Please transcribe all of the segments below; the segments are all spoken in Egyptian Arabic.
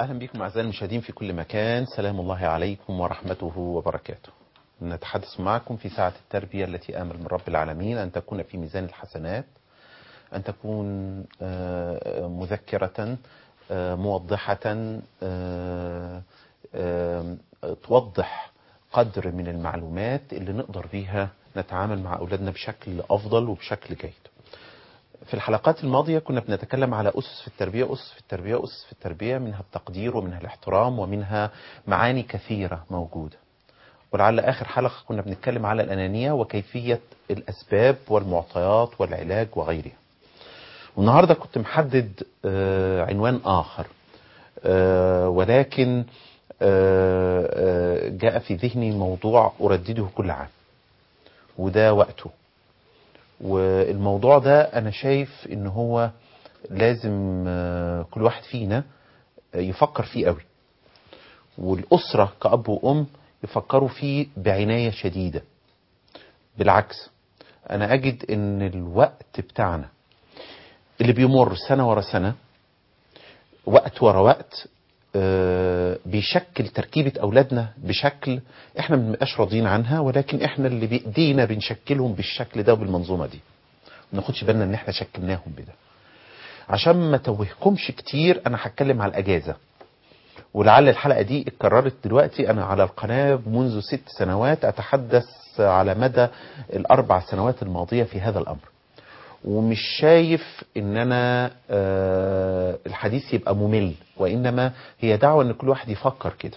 أهلا بكم أعزائي المشاهدين في كل مكان سلام الله عليكم ورحمته وبركاته نتحدث معكم في ساعة التربية التي آمل من رب العالمين أن تكون في ميزان الحسنات أن تكون آه، مذكرة آه، موضحة آه، آه، توضح قدر من المعلومات اللي نقدر بيها نتعامل مع أولادنا بشكل أفضل وبشكل جيد في الحلقات الماضية كنا بنتكلم على أسس في التربية أسس في التربية أسس في التربية منها التقدير ومنها الاحترام ومنها معاني كثيرة موجودة ولعل آخر حلقة كنا بنتكلم على الأنانية وكيفية الأسباب والمعطيات والعلاج وغيرها والنهاردة كنت محدد آه، عنوان آخر آه، ولكن آه، آه، جاء في ذهني موضوع أردده كل عام وده وقته والموضوع ده انا شايف ان هو لازم آه، كل واحد فينا آه، يفكر فيه قوي والاسره كاب وام يفكروا فيه بعنايه شديده بالعكس انا اجد ان الوقت بتاعنا اللي بيمر سنه ورا سنه وقت ورا وقت آه، بيشكل تركيبة أولادنا بشكل إحنا ما بنبقاش راضيين عنها ولكن إحنا اللي بإيدينا بنشكلهم بالشكل ده وبالمنظومة دي ما ناخدش بالنا إن إحنا شكلناهم بده عشان ما توهكمش كتير أنا هتكلم على الأجازة ولعل الحلقة دي اتكررت دلوقتي أنا على القناة منذ ست سنوات أتحدث على مدى الأربع سنوات الماضية في هذا الأمر ومش شايف ان انا آه الحديث يبقى ممل وانما هي دعوه ان كل واحد يفكر كده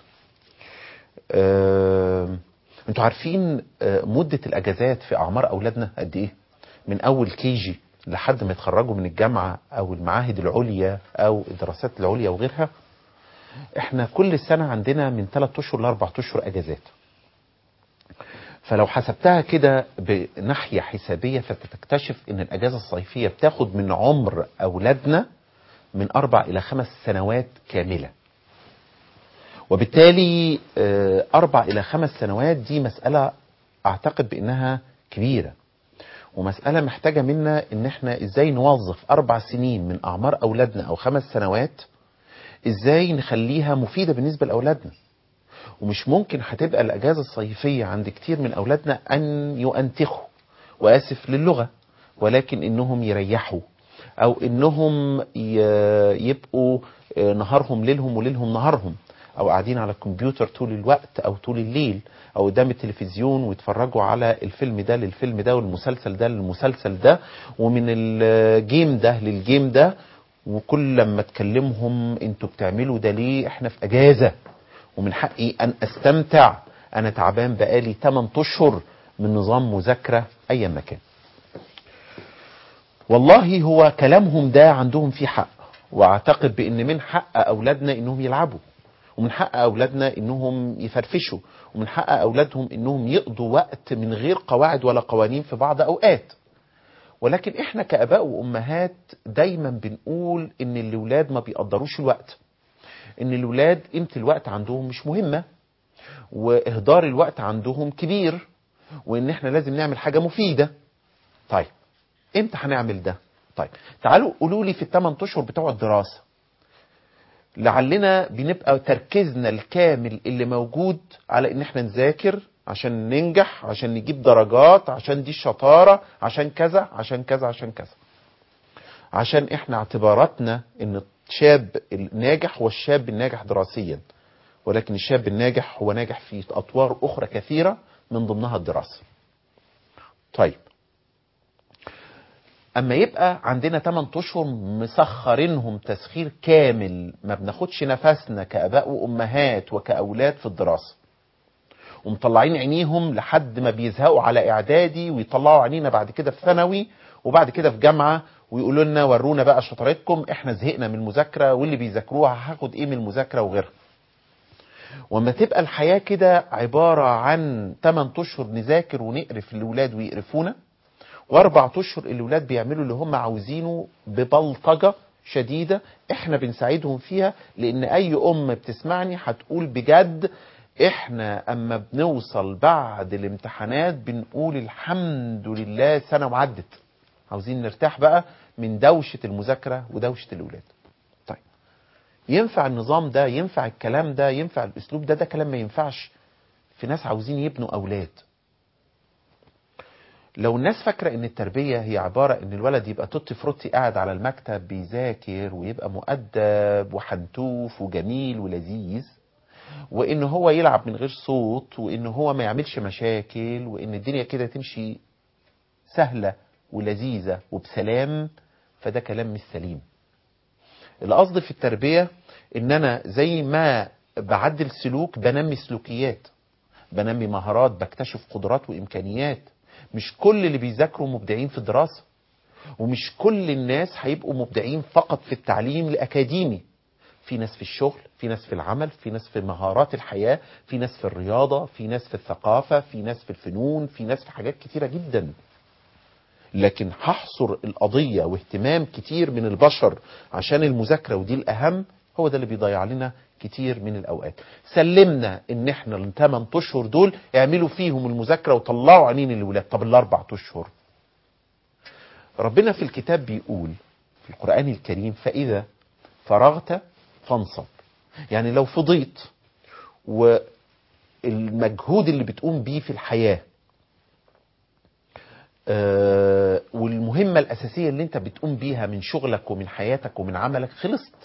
آه انتوا عارفين آه مده الاجازات في اعمار اولادنا قد ايه من اول كيجي لحد ما يتخرجوا من الجامعه او المعاهد العليا او الدراسات العليا وغيرها احنا كل سنه عندنا من 3 اشهر ل 4 اشهر اجازات فلو حسبتها كده بناحية حسابية فتكتشف ان الاجازة الصيفية بتاخد من عمر اولادنا من اربع الى خمس سنوات كاملة وبالتالي آه، اربع الى خمس سنوات دي مسألة اعتقد بانها كبيرة ومسألة محتاجة منا ان احنا ازاي نوظف اربع سنين من اعمار اولادنا او خمس سنوات ازاي نخليها مفيدة بالنسبة لاولادنا ومش ممكن هتبقى الاجازه الصيفيه عند كتير من اولادنا ان يؤنتخوا واسف للغه ولكن انهم يريحوا او انهم ي- يبقوا آه، نهارهم ليلهم وليلهم نهارهم او قاعدين على الكمبيوتر طول الوقت او طول الليل او قدام التلفزيون ويتفرجوا على الفيلم ده للفيلم ده والمسلسل ده للمسلسل ده ومن الجيم ده للجيم ده وكل لما تكلمهم انتوا بتعملوا ده ليه احنا في اجازه ومن حقي ان استمتع انا تعبان بقالي 8 اشهر من نظام مذاكره ايا ما كان والله هو كلامهم ده عندهم فيه حق واعتقد بان من حق اولادنا انهم يلعبوا ومن حق اولادنا انهم يفرفشوا ومن حق اولادهم انهم يقضوا وقت من غير قواعد ولا قوانين في بعض اوقات ولكن احنا كاباء وامهات دايما بنقول ان الاولاد ما بيقدروش الوقت ان الولاد قيمه الوقت عندهم مش مهمه واهدار الوقت عندهم كبير وان احنا لازم نعمل حاجه مفيده طيب امتى هنعمل ده طيب تعالوا قولوا لي في الثمان اشهر بتوع الدراسه لعلنا بنبقى تركيزنا الكامل اللي موجود على ان احنا نذاكر عشان ننجح عشان نجيب درجات عشان دي الشطاره عشان كذا عشان كذا عشان كذا عشان احنا اعتباراتنا ان الشاب الناجح هو الشاب الناجح دراسيا ولكن الشاب الناجح هو ناجح في اطوار اخرى كثيره من ضمنها الدراسه. طيب اما يبقى عندنا 8 اشهر مسخرينهم تسخير كامل ما بناخدش نفسنا كاباء وامهات وكاولاد في الدراسه. ومطلعين عينيهم لحد ما بيزهقوا على اعدادي ويطلعوا عينينا بعد كده في ثانوي وبعد كده في جامعه ويقولوا لنا ورونا بقى شطارتكم احنا زهقنا من المذاكره واللي بيذاكروها هاخد ايه من المذاكره وغيرها. وما تبقى الحياه كده عباره عن 8 اشهر نذاكر ونقرف الاولاد ويقرفونا واربع اشهر الاولاد بيعملوا اللي هم عاوزينه ببلطجه شديده احنا بنساعدهم فيها لان اي ام بتسمعني هتقول بجد احنا اما بنوصل بعد الامتحانات بنقول الحمد لله سنه وعدت عاوزين نرتاح بقى من دوشه المذاكره ودوشه الاولاد طيب ينفع النظام ده ينفع الكلام ده ينفع الاسلوب ده ده كلام ما ينفعش في ناس عاوزين يبنوا اولاد لو الناس فاكره ان التربيه هي عباره ان الولد يبقى توتي فروتي قاعد على المكتب بيذاكر ويبقى مؤدب وحنتوف وجميل ولذيذ وان هو يلعب من غير صوت وان هو ما يعملش مشاكل وان الدنيا كده تمشي سهله ولذيذه وبسلام فده كلام مش سليم القصد في التربيه ان انا زي ما بعدل سلوك بنمي سلوكيات بنمي مهارات بكتشف قدرات وامكانيات مش كل اللي بيذاكروا مبدعين في الدراسه ومش كل الناس هيبقوا مبدعين فقط في التعليم الاكاديمي في ناس في الشغل في ناس في العمل في ناس في مهارات الحياه في ناس في الرياضه في ناس في الثقافه في ناس في الفنون في ناس في حاجات كتيره جدا لكن هحصر القضيه واهتمام كتير من البشر عشان المذاكره ودي الاهم هو ده اللي بيضيع لنا كتير من الاوقات سلمنا ان احنا الثمان اشهر دول اعملوا فيهم المذاكره وطلعوا عينين الولاد طب الاربع اشهر ربنا في الكتاب بيقول في القران الكريم فاذا فرغت فانصب يعني لو فضيت والمجهود اللي بتقوم بيه في الحياه آه، والمهمه الاساسيه اللي انت بتقوم بيها من شغلك ومن حياتك ومن عملك خلصت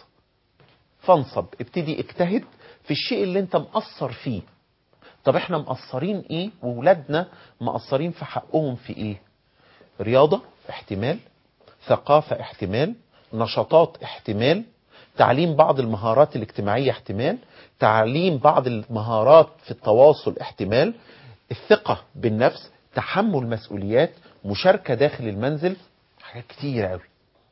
فانصب ابتدي اجتهد في الشيء اللي انت مقصر فيه طب احنا مقصرين ايه وولادنا مقصرين في حقهم في ايه رياضة احتمال ثقافة احتمال نشاطات احتمال تعليم بعض المهارات الاجتماعية احتمال تعليم بعض المهارات في التواصل احتمال الثقة بالنفس تحمل مسؤوليات مشاركة داخل المنزل حاجات كتير قوي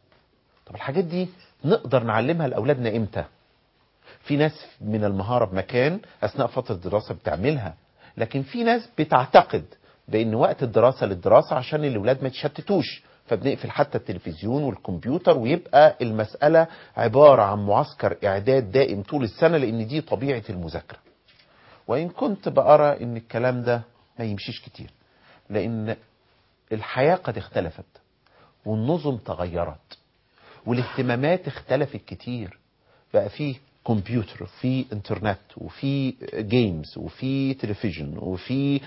طب الحاجات دي نقدر نعلمها لأولادنا امتى في ناس من المهارة بمكان أثناء فترة الدراسة بتعملها لكن في ناس بتعتقد بأن وقت الدراسة للدراسة عشان الأولاد ما يتشتتوش فبنقفل حتى التلفزيون والكمبيوتر ويبقى المسألة عبارة عن معسكر إعداد دائم طول السنة لأن دي طبيعة المذاكرة وإن كنت بأرى أن الكلام ده ما يمشيش كتير لأن الحياة قد اختلفت والنظم تغيرت والاهتمامات اختلفت كتير بقى فيه كمبيوتر وفي انترنت وفي جيمز وفي تلفزيون وفي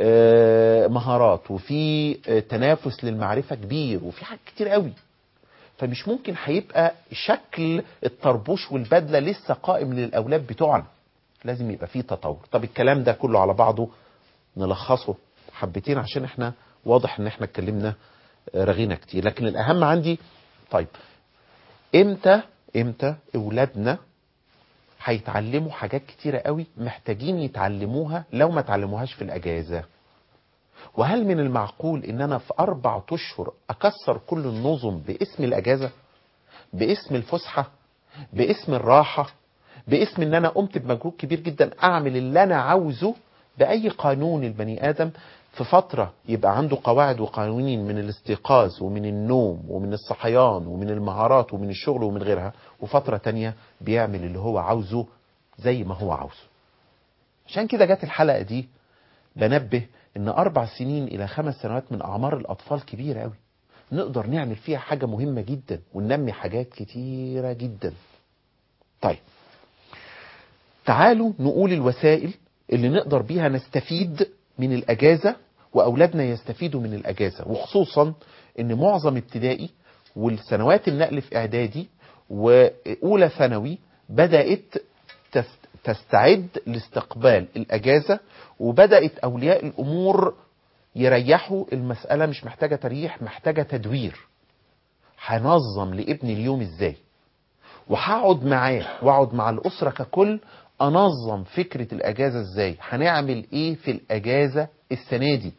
آه، مهارات وفي آه، تنافس للمعرفة كبير وفي حاجات كتير قوي فمش ممكن هيبقى شكل الطربوش والبدلة لسه قائم للأولاد بتوعنا لازم يبقى فيه تطور طب الكلام ده كله على بعضه نلخصه حبتين عشان احنا واضح ان احنا اتكلمنا آه، رغينا كتير لكن الأهم عندي طيب امتى امتى اولادنا هيتعلموا حاجات كتيرة قوي محتاجين يتعلموها لو ما تعلموهاش في الأجازة وهل من المعقول ان انا في اربع اشهر اكسر كل النظم باسم الاجازة باسم الفسحة باسم الراحة باسم ان انا قمت بمجهود كبير جدا اعمل اللي انا عاوزه باي قانون البني ادم في فترة يبقى عنده قواعد وقوانين من الاستيقاظ ومن النوم ومن الصحيان ومن المهارات ومن الشغل ومن غيرها وفترة تانية بيعمل اللي هو عاوزه زي ما هو عاوزه عشان كده جت الحلقة دي بنبه ان اربع سنين الى خمس سنوات من اعمار الاطفال كبيرة قوي نقدر نعمل فيها حاجة مهمة جدا وننمي حاجات كتيرة جدا طيب تعالوا نقول الوسائل اللي نقدر بيها نستفيد من الأجازة وأولادنا يستفيدوا من الأجازة وخصوصا أن معظم ابتدائي والسنوات النقل في إعدادي وأولى ثانوي بدأت تست- تستعد لاستقبال الأجازة وبدأت أولياء الأمور يريحوا المسألة مش محتاجة تريح محتاجة تدوير هنظم لابني اليوم ازاي وهقعد معاه واقعد مع الاسره ككل انظم فكره الاجازه ازاي هنعمل ايه في الاجازه السنه دي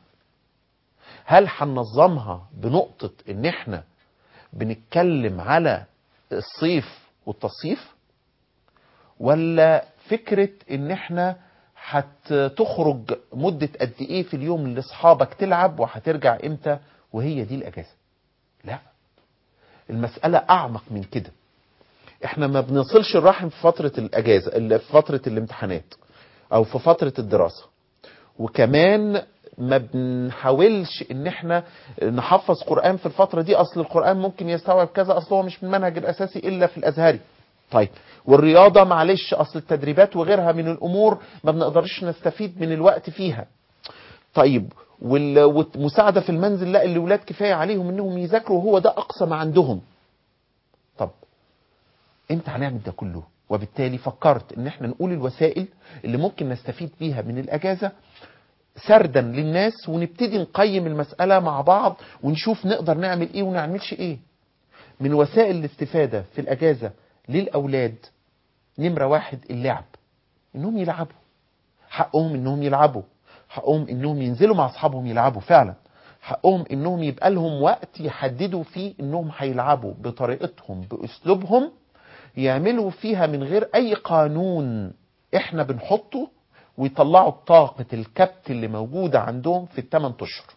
هل هننظمها بنقطه ان احنا بنتكلم على الصيف والتصيف ولا فكره ان احنا هتخرج مده قد ايه في اليوم لاصحابك تلعب وهترجع امتى وهي دي الاجازه لا المساله اعمق من كده احنا ما بنصلش الرحم في فترة الاجازة اللي في فترة الامتحانات او في فترة الدراسة وكمان ما بنحاولش ان احنا نحفظ قرآن في الفترة دي اصل القرآن ممكن يستوعب كذا اصل هو مش من المنهج الاساسي الا في الازهري طيب والرياضة معلش أصل التدريبات وغيرها من الأمور ما بنقدرش نستفيد من الوقت فيها طيب وال- والمساعدة في المنزل لا الأولاد كفاية عليهم إنهم يذاكروا وهو ده أقصى ما عندهم طب امتى هنعمل ده كله وبالتالي فكرت ان احنا نقول الوسائل اللي ممكن نستفيد بيها من الاجازه سردا للناس ونبتدي نقيم المساله مع بعض ونشوف نقدر نعمل ايه وما نعملش ايه من وسائل الاستفاده في الاجازه للاولاد نمره واحد اللعب انهم يلعبوا حقهم انهم يلعبوا حقهم انهم ينزلوا مع اصحابهم يلعبوا فعلا حقهم انهم يبقى لهم وقت يحددوا فيه انهم هيلعبوا بطريقتهم باسلوبهم يعملوا فيها من غير اي قانون احنا بنحطه ويطلعوا طاقة الكبت اللي موجودة عندهم في الثمان اشهر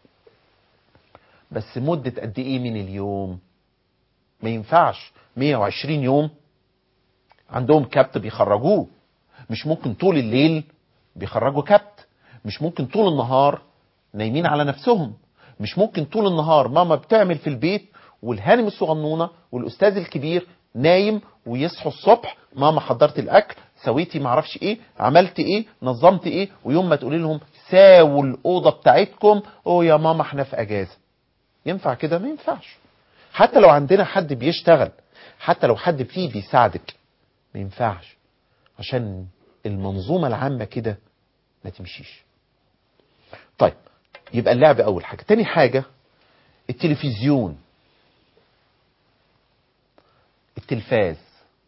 بس مدة قد ايه من اليوم ما ينفعش 120 يوم عندهم كبت بيخرجوه مش ممكن طول الليل بيخرجوا كبت مش ممكن طول النهار نايمين على نفسهم مش ممكن طول النهار ماما بتعمل في البيت والهانم الصغنونه والاستاذ الكبير نايم ويصحوا الصبح ماما حضرت الاكل سويتي معرفش ايه عملت ايه نظمت ايه ويوم ما تقولي لهم ساووا الاوضه بتاعتكم او يا ماما احنا في اجازه ينفع كده ما ينفعش حتى لو عندنا حد بيشتغل حتى لو حد فيه بيساعدك ما ينفعش عشان المنظومه العامه كده ما تمشيش طيب يبقى اللعب اول حاجه تاني حاجه التلفزيون التلفاز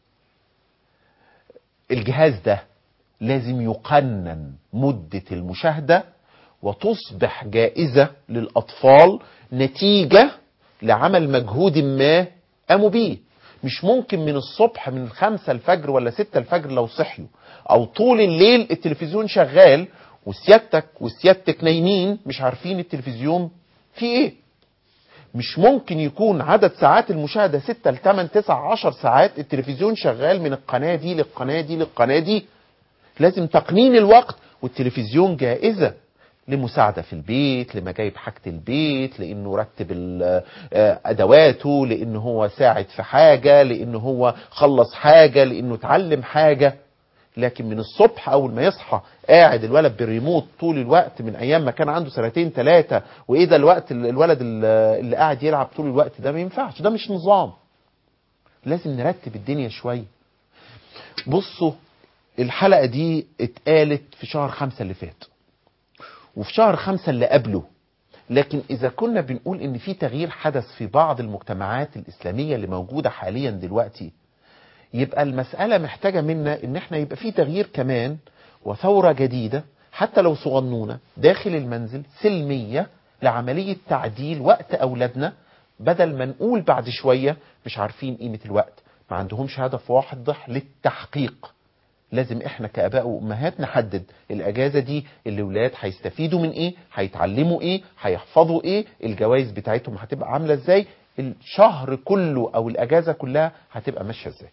الجهاز ده لازم يقنن مدة المشاهدة وتصبح جائزة للأطفال نتيجة لعمل مجهود ما قاموا بيه مش ممكن من الصبح من خمسة الفجر ولا ستة الفجر لو صحيوا أو طول الليل التلفزيون شغال وسيادتك وسيادتك نايمين مش عارفين التلفزيون فيه ايه مش ممكن يكون عدد ساعات المشاهدة 6 ل 8 9 10 ساعات التلفزيون شغال من القناة دي للقناة دي للقناة دي لازم تقنين الوقت والتلفزيون جائزة لمساعدة في البيت لمجايب حاجة البيت لأنه رتب ال- آه، أدواته لأنه هو ساعد في حاجة لأنه هو خلص حاجة لأنه اتعلم حاجة لكن من الصبح اول ما يصحى قاعد الولد بالريموت طول الوقت من ايام ما كان عنده سنتين ثلاثه وايه ده الوقت ال- الولد ال- اللي قاعد يلعب طول الوقت ده ما ينفعش ده مش نظام لازم نرتب الدنيا شويه بصوا الحلقه دي اتقالت في شهر خمسة اللي فات وفي شهر خمسة اللي قبله لكن إذا كنا بنقول إن في تغيير حدث في بعض المجتمعات الإسلامية اللي موجودة حاليا دلوقتي يبقى المسألة محتاجة منا إن إحنا يبقى في تغيير كمان وثورة جديدة حتى لو صغنونة داخل المنزل سلمية لعملية تعديل وقت أولادنا بدل ما نقول بعد شوية مش عارفين قيمة الوقت ما عندهمش هدف واضح للتحقيق لازم احنا كاباء وامهات نحدد الاجازه دي الاولاد هيستفيدوا من ايه هيتعلموا ايه هيحفظوا ايه الجوائز بتاعتهم هتبقى عامله ازاي الشهر كله او الاجازه كلها هتبقى ماشيه ازاي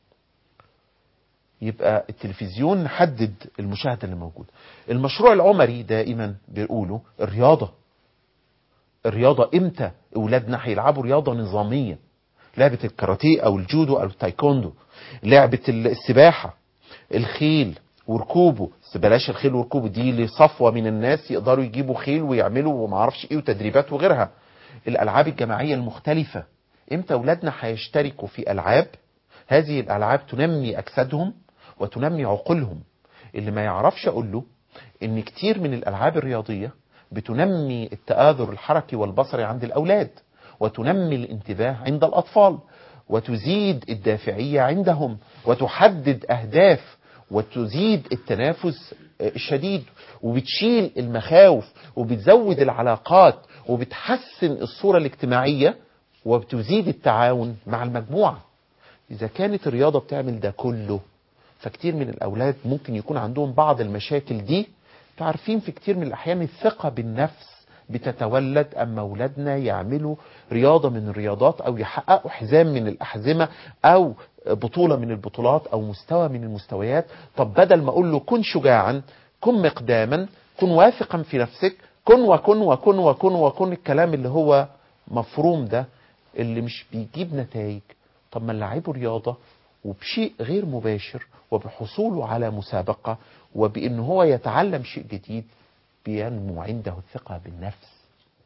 يبقى التلفزيون نحدد المشاهده اللي موجوده المشروع العمري دائما بيقولوا الرياضه الرياضه امتى اولادنا هيلعبوا رياضه نظاميه لعبه الكاراتيه او الجودو او التايكوندو لعبه السباحه الخيل وركوبه بس بلاش الخيل وركوبه دي لصفوه من الناس يقدروا يجيبوا خيل ويعملوا وما اعرفش ايه وتدريبات وغيرها الالعاب الجماعيه المختلفه امتى اولادنا هيشتركوا في العاب هذه الالعاب تنمي اجسادهم وتنمي عقولهم اللي ما يعرفش اقول له ان كتير من الالعاب الرياضيه بتنمي التآذر الحركي والبصري عند الاولاد وتنمي الانتباه عند الاطفال وتزيد الدافعيه عندهم وتحدد اهداف وتزيد التنافس الشديد وبتشيل المخاوف وبتزود العلاقات وبتحسن الصوره الاجتماعيه وبتزيد التعاون مع المجموعه اذا كانت الرياضه بتعمل ده كله فكتير من الاولاد ممكن يكون عندهم بعض المشاكل دي تعرفين في كتير من الاحيان الثقه بالنفس بتتولد اما اولادنا يعملوا رياضه من الرياضات او يحققوا حزام من الاحزمه او بطوله من البطولات او مستوى من المستويات طب بدل ما اقول له كن شجاعا كن مقداما كن واثقا في نفسك كن وكن وكن وكن وكن الكلام اللي هو مفروم ده اللي مش بيجيب نتائج طب ما نلعبه رياضه وبشيء غير مباشر وبحصوله على مسابقة وبأن هو يتعلم شيء جديد بينمو عنده الثقة بالنفس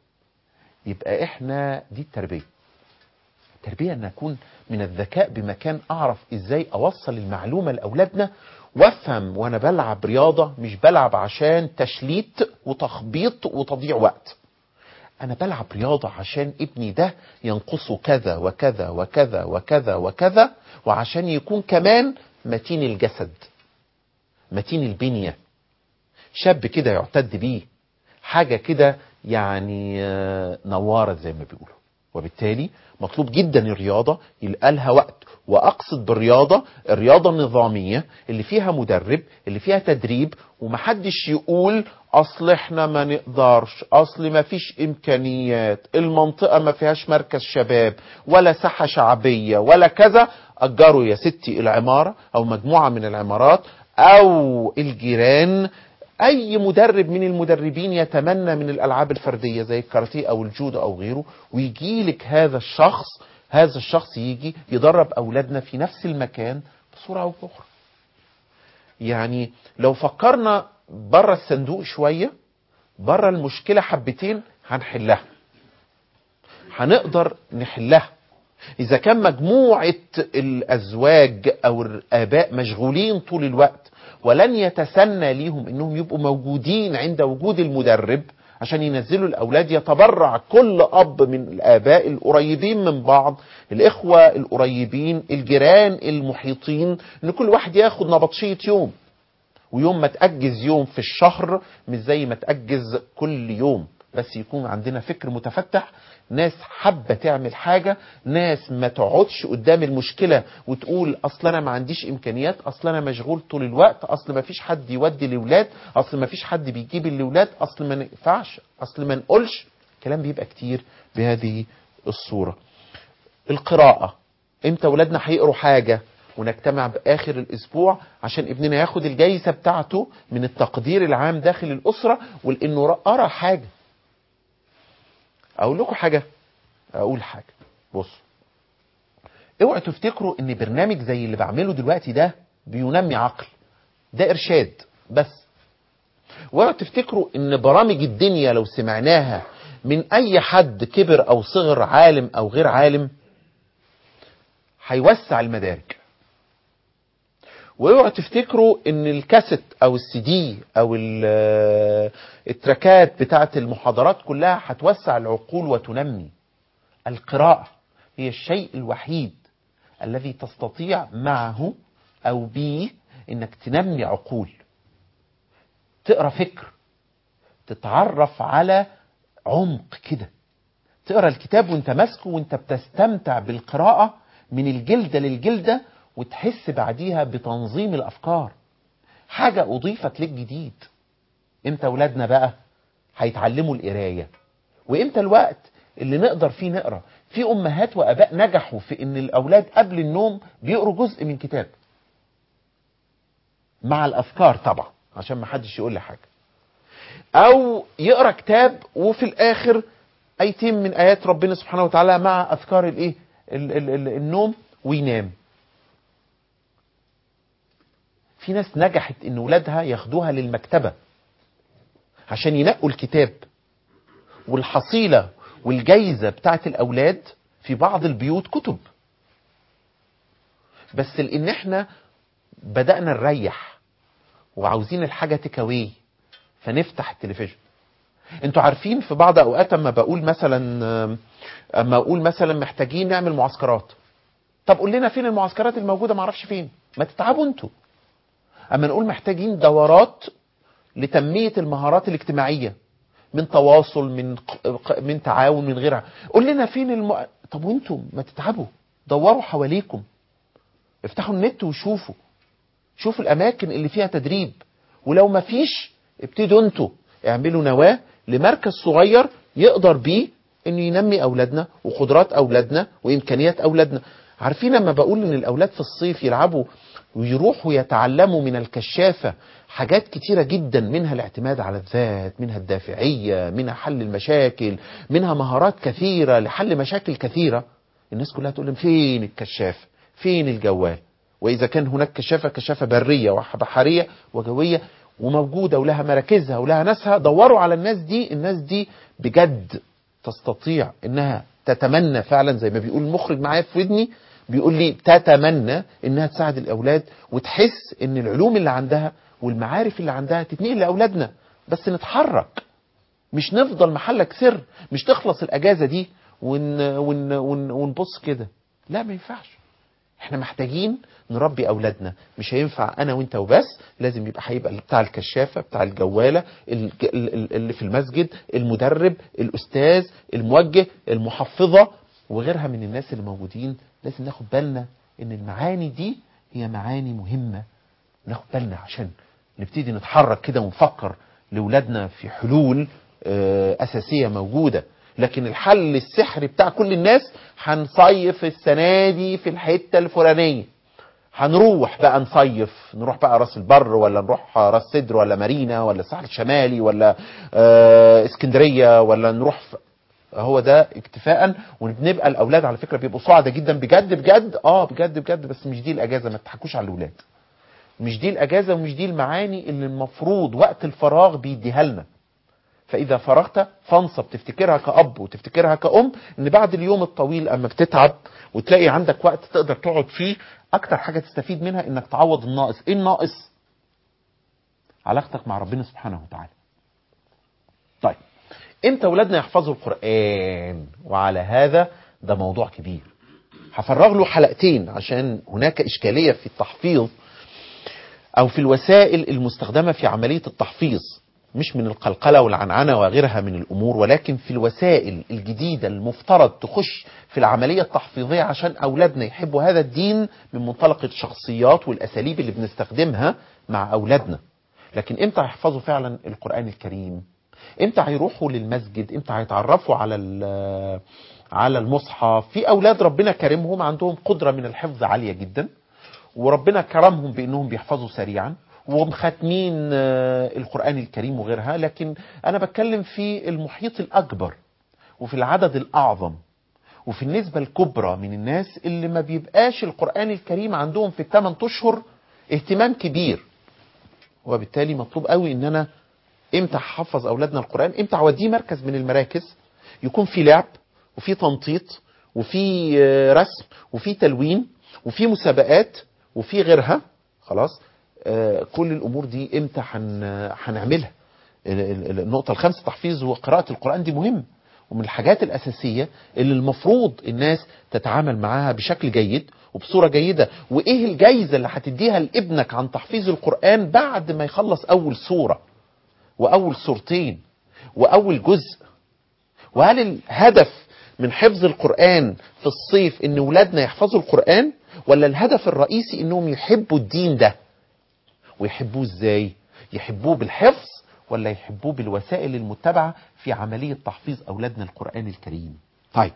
يبقى احنا دي التربية التربية ان اكون من الذكاء بمكان اعرف ازاي اوصل المعلومة لاولادنا وافهم وانا بلعب رياضة مش بلعب عشان تشليت وتخبيط وتضييع وقت انا بلعب رياضة عشان ابني ده ينقصه كذا وكذا وكذا وكذا وكذا وعشان يكون كمان متين الجسد متين البنية شاب كده يعتد بيه حاجة كده يعني آه، نوارة زي ما بيقولوا وبالتالي مطلوب جدا الرياضة يلقى لها وقت واقصد بالرياضة الرياضة النظامية اللي فيها مدرب اللي فيها تدريب ومحدش يقول اصل احنا ما نقدرش اصل ما فيش امكانيات المنطقة ما فيهاش مركز شباب ولا ساحة شعبية ولا كذا اجروا يا ستي العمارة او مجموعة من العمارات او الجيران اي مدرب من المدربين يتمنى من الالعاب الفرديه زي الكاراتيه او الجودو او غيره ويجي لك هذا الشخص هذا الشخص يجي يدرب اولادنا في نفس المكان بصوره او باخرى يعني لو فكرنا بره الصندوق شويه بره المشكله حبتين هنحلها هنقدر نحلها اذا كان مجموعه الازواج او الاباء مشغولين طول الوقت ولن يتسنى ليهم انهم يبقوا موجودين عند وجود المدرب عشان ينزلوا الاولاد يتبرع كل اب من الاباء القريبين من بعض الاخوه القريبين الجيران المحيطين ان كل واحد ياخد نبطشيه يوم ويوم ما تأجز يوم في الشهر مش زي ما تأجز كل يوم بس يكون عندنا فكر متفتح ناس حابة تعمل حاجة ناس ما تقعدش قدام المشكلة وتقول اصل انا ما عنديش امكانيات اصل انا مشغول طول الوقت اصل ما فيش حد يودي الاولاد اصل ما فيش حد بيجيب الاولاد اصل ما ينفعش اصل ما نقولش كلام بيبقى كتير بهذه الصورة القراءة امتى ولادنا هيقروا حاجة ونجتمع باخر الاسبوع عشان ابننا ياخد الجايزة بتاعته من التقدير العام داخل الاسرة ولانه قرا حاجة اقول لكم حاجة اقول حاجة بصوا اوعوا تفتكروا ان برنامج زي اللي بعمله دلوقتي ده بينمي عقل ده ارشاد بس اوعوا تفتكروا ان برامج الدنيا لو سمعناها من اي حد كبر او صغر عالم او غير عالم هيوسع المدارك واوعوا تفتكروا ان الكاسيت او السي دي او ال- التراكات بتاعه المحاضرات كلها هتوسع العقول وتنمي القراءة هي الشيء الوحيد الذي تستطيع معه او به انك تنمي عقول تقرا فكر تتعرف على عمق كده تقرا الكتاب وانت ماسكه وانت بتستمتع بالقراءة من الجلدة للجلدة وتحس بعديها بتنظيم الافكار حاجة اضيفت لك جديد امتى اولادنا بقى هيتعلموا القراية وامتى الوقت اللي نقدر فيه نقرا في امهات واباء نجحوا في ان الاولاد قبل النوم بيقروا جزء من كتاب مع الافكار طبعا عشان ما حدش يقول لي حاجه او يقرا كتاب وفي الاخر ايتين من ايات ربنا سبحانه وتعالى مع اذكار الايه ال- ال- ال- النوم وينام في ناس نجحت ان ولادها ياخدوها للمكتبه عشان ينقوا الكتاب والحصيله والجايزه بتاعت الاولاد في بعض البيوت كتب بس لان احنا بدانا نريح وعاوزين الحاجه تكاوي فنفتح التلفزيون انتوا عارفين في بعض اوقات اما بقول مثلا اما اقول مثلا محتاجين نعمل معسكرات طب قول لنا فين المعسكرات الموجوده ما اعرفش فين ما تتعبوا انتوا اما نقول محتاجين دورات لتنميه المهارات الاجتماعيه من تواصل من ق- من تعاون من غيرها قول لنا فين الم... طب وانتم ما تتعبوا دوروا حواليكم افتحوا النت وشوفوا شوفوا الاماكن اللي فيها تدريب ولو ما فيش ابتدوا انتوا اعملوا نواه لمركز صغير يقدر بيه انه ينمي اولادنا وقدرات اولادنا وامكانيات اولادنا عارفين لما بقول ان الاولاد في الصيف يلعبوا ويروحوا يتعلموا من الكشافة حاجات كتيرة جدا منها الاعتماد على الذات منها الدافعية منها حل المشاكل منها مهارات كثيرة لحل مشاكل كثيرة الناس كلها تقول لهم فين الكشاف فين الجوال واذا كان هناك كشافه كشافه بريه وبحريه وجويه وموجوده ولها مراكزها ولها ناسها دوروا على الناس دي الناس دي بجد تستطيع انها تتمنى فعلا زي ما بيقول المخرج معايا في ودني بيقول لي تتمنى انها تساعد الاولاد وتحس ان العلوم اللي عندها والمعارف اللي عندها تتنقل لاولادنا بس نتحرك مش نفضل محلك سر مش تخلص الاجازه دي ون ون ون ونبص كده لا ما ينفعش احنا محتاجين نربي اولادنا مش هينفع انا وانت وبس لازم يبقى هيبقى بتاع الكشافه بتاع الجواله ال- ال- ال- اللي في المسجد المدرب الاستاذ الموجه المحفظه وغيرها من الناس اللي موجودين لازم ناخد بالنا ان المعاني دي هي معاني مهمه ناخد بالنا عشان نبتدي نتحرك كده ونفكر لاولادنا في حلول آه، اساسيه موجوده لكن الحل السحري بتاع كل الناس هنصيف السنه دي في الحته الفلانيه هنروح بقى نصيف نروح بقى راس البر ولا نروح راس سدر ولا مارينا ولا الساحل الشمالي ولا آه، اسكندريه ولا نروح في هو ده اكتفاء وبنبقى الاولاد على فكره بيبقوا سعداء جدا بجد بجد اه بجد بجد بس مش دي الاجازه ما تضحكوش على الاولاد مش دي الاجازه ومش دي المعاني اللي المفروض وقت الفراغ بيديها لنا فاذا فرغت فانصب تفتكرها كاب وتفتكرها كأم ان بعد اليوم الطويل اما بتتعب وتلاقي عندك وقت تقدر تقعد فيه اكتر حاجه تستفيد منها انك تعوض الناقص ايه الناقص علاقتك مع ربنا سبحانه وتعالى طيب امتى اولادنا يحفظوا القران وعلى هذا ده موضوع كبير هفرغ له حلقتين عشان هناك اشكاليه في التحفيظ او في الوسائل المستخدمه في عمليه التحفيظ مش من القلقله والعنعنه وغيرها من الامور ولكن في الوسائل الجديده المفترض تخش في العمليه التحفيظيه عشان اولادنا يحبوا هذا الدين من منطلق الشخصيات والاساليب اللي بنستخدمها مع اولادنا لكن امتى هيحفظوا فعلا القران الكريم امتى هيروحوا للمسجد امتى هيتعرفوا على ال- على المصحف في اولاد ربنا كرمهم عندهم قدره من الحفظ عاليه جدا وربنا كرمهم بانهم بيحفظوا سريعا ومختمين آه، القران الكريم وغيرها لكن انا بتكلم في المحيط الاكبر وفي العدد الاعظم وفي النسبه الكبرى من الناس اللي ما بيبقاش القران الكريم عندهم في الثمان اشهر اهتمام كبير وبالتالي مطلوب قوي ان انا امتى احفظ اولادنا القران امتى اوديه مركز من المراكز يكون في لعب وفي تنطيط وفي آه، رسم وفي تلوين وفي مسابقات وفي غيرها خلاص آه، كل الامور دي امتى هن- هنعملها ال- ال- النقطه الخامسه تحفيظ وقراءه القران دي مهم ومن الحاجات الاساسيه اللي المفروض الناس تتعامل معاها بشكل جيد وبصوره جيده وايه الجايزه اللي هتديها لابنك عن تحفيظ القران بعد ما يخلص اول سوره واول سورتين واول جزء وهل الهدف من حفظ القرآن في الصيف ان ولادنا يحفظوا القرآن ولا الهدف الرئيسي انهم يحبوا الدين ده ويحبوه ازاي يحبوه بالحفظ ولا يحبوه بالوسائل المتبعة في عملية تحفيظ اولادنا القرآن الكريم طيب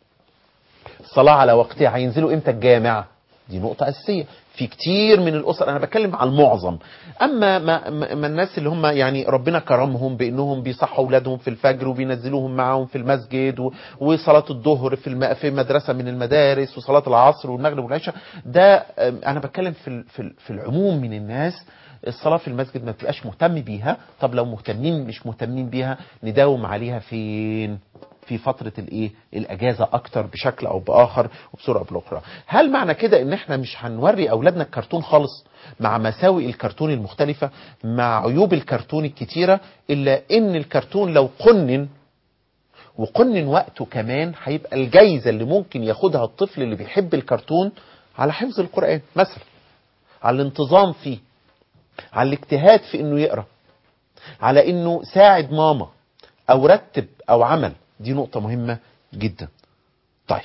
الصلاة على وقتها هينزلوا امتى الجامع دي نقطة أساسية في كتير من الأسر أنا بتكلم على المعظم أما ما, ما ما الناس اللي هم يعني ربنا كرمهم بأنهم بيصحوا أولادهم في الفجر وبينزلوهم معاهم في المسجد و- وصلاة الظهر في الم... في مدرسة من المدارس وصلاة العصر والمغرب والعشاء ده أم، أنا بتكلم في ال- في ال- في العموم من الناس الصلاة في المسجد ما بتبقاش مهتم بيها طب لو مهتمين مش مهتمين بيها نداوم عليها فين في فترة الايه الاجازة اكتر بشكل او باخر وبصورة او باخرى هل معنى كده ان احنا مش هنوري اولادنا الكرتون خالص مع مساوئ الكرتون المختلفة مع عيوب الكرتون الكتيرة الا ان الكرتون لو قنن وقنن وقته كمان هيبقى الجايزة اللي ممكن ياخدها الطفل اللي بيحب الكرتون على حفظ القرآن مثلا على الانتظام فيه على الاجتهاد في انه يقرأ على انه ساعد ماما او رتب او عمل دي نقطة مهمة جدا طيب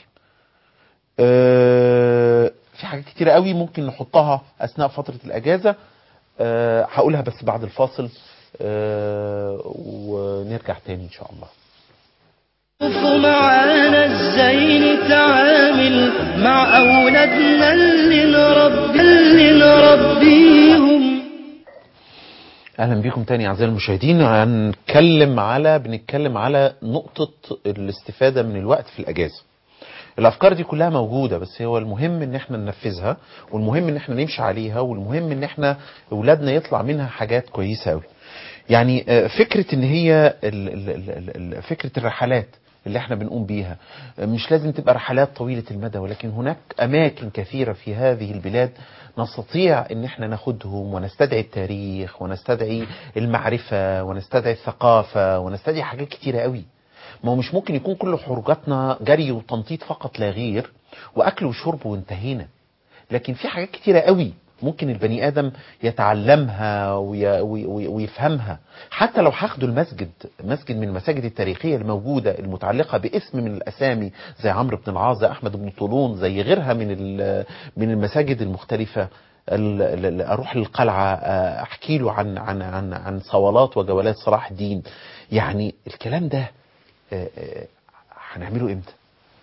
أه في حاجات كتيرة قوي ممكن نحطها اثناء فترة الاجازة أه هقولها بس بعد الفاصل أه ونرجع تاني ان شاء الله شوفوا معانا ازاي نتعامل مع اولادنا اللي نربي اللي نربيهم اهلا بكم تاني اعزائي المشاهدين هنتكلم على بنتكلم على نقطة الاستفادة من الوقت في الاجازة الافكار دي كلها موجوده بس هو المهم ان احنا ننفذها والمهم ان احنا نمشي عليها والمهم ان احنا اولادنا يطلع منها حاجات كويسه قوي يعني آه، فكره ان هي ال- ال- ال- ال- فكره الرحلات اللي احنا بنقوم بيها آه، مش لازم تبقى رحلات طويله المدى ولكن هناك اماكن كثيره في هذه البلاد نستطيع ان احنا ناخدهم ونستدعي التاريخ ونستدعي المعرفه ونستدعي الثقافه ونستدعي حاجات كتيره قوي ما هو مش ممكن يكون كل خروجاتنا جري وتنطيط فقط لا غير واكل وشرب وانتهينا لكن في حاجات كتيره قوي ممكن البني ادم يتعلمها وي وي وي ويفهمها حتى لو هاخدوا المسجد مسجد من المساجد التاريخيه الموجوده المتعلقه باسم من الاسامي زي عمرو بن العاص زي احمد بن طولون زي غيرها من ال- من المساجد المختلفه ال- ال- ال- اروح للقلعه آه، احكي له عن عن عن عن صولات وجولات صلاح الدين يعني الكلام ده آه، آه، هنعمله امتى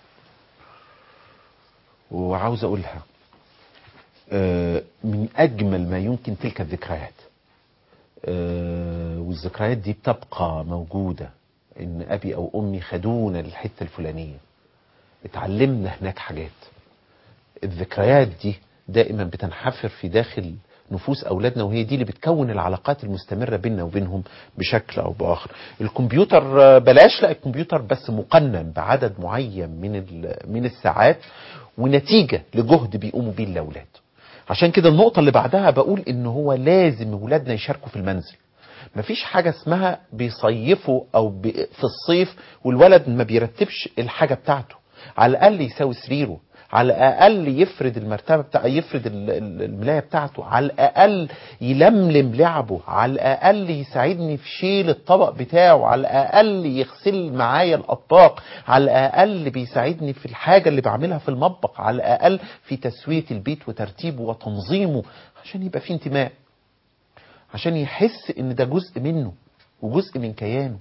وعاوز اقولها آه، من اجمل ما يمكن تلك الذكريات آه، والذكريات دي بتبقى موجوده ان ابي او امي خدونا للحته الفلانيه اتعلمنا هناك حاجات الذكريات دي دائما بتنحفر في داخل نفوس اولادنا وهي دي اللي بتكون العلاقات المستمره بيننا وبينهم بشكل او باخر الكمبيوتر آه، بلاش لا الكمبيوتر بس مقنن بعدد معين من ال- من الساعات ونتيجه لجهد بيقوموا بيه الاولاد عشان كده النقطه اللي بعدها بقول ان هو لازم اولادنا يشاركوا في المنزل مفيش حاجة اسمها بيصيفوا أو بي في الصيف والولد ما بيرتبش الحاجة بتاعته على الأقل يساوي سريره على الأقل يفرد المرتبة بتاع يفرد ال- ال- الملاية بتاعته على الأقل يلملم لعبه على الأقل يساعدني في شيل الطبق بتاعه على الأقل يغسل معايا الأطباق على الأقل بيساعدني في الحاجة اللي بعملها في المطبخ على الأقل في تسوية البيت وترتيبه وتنظيمه عشان يبقى في انتماء عشان يحس ان ده جزء منه وجزء من كيانه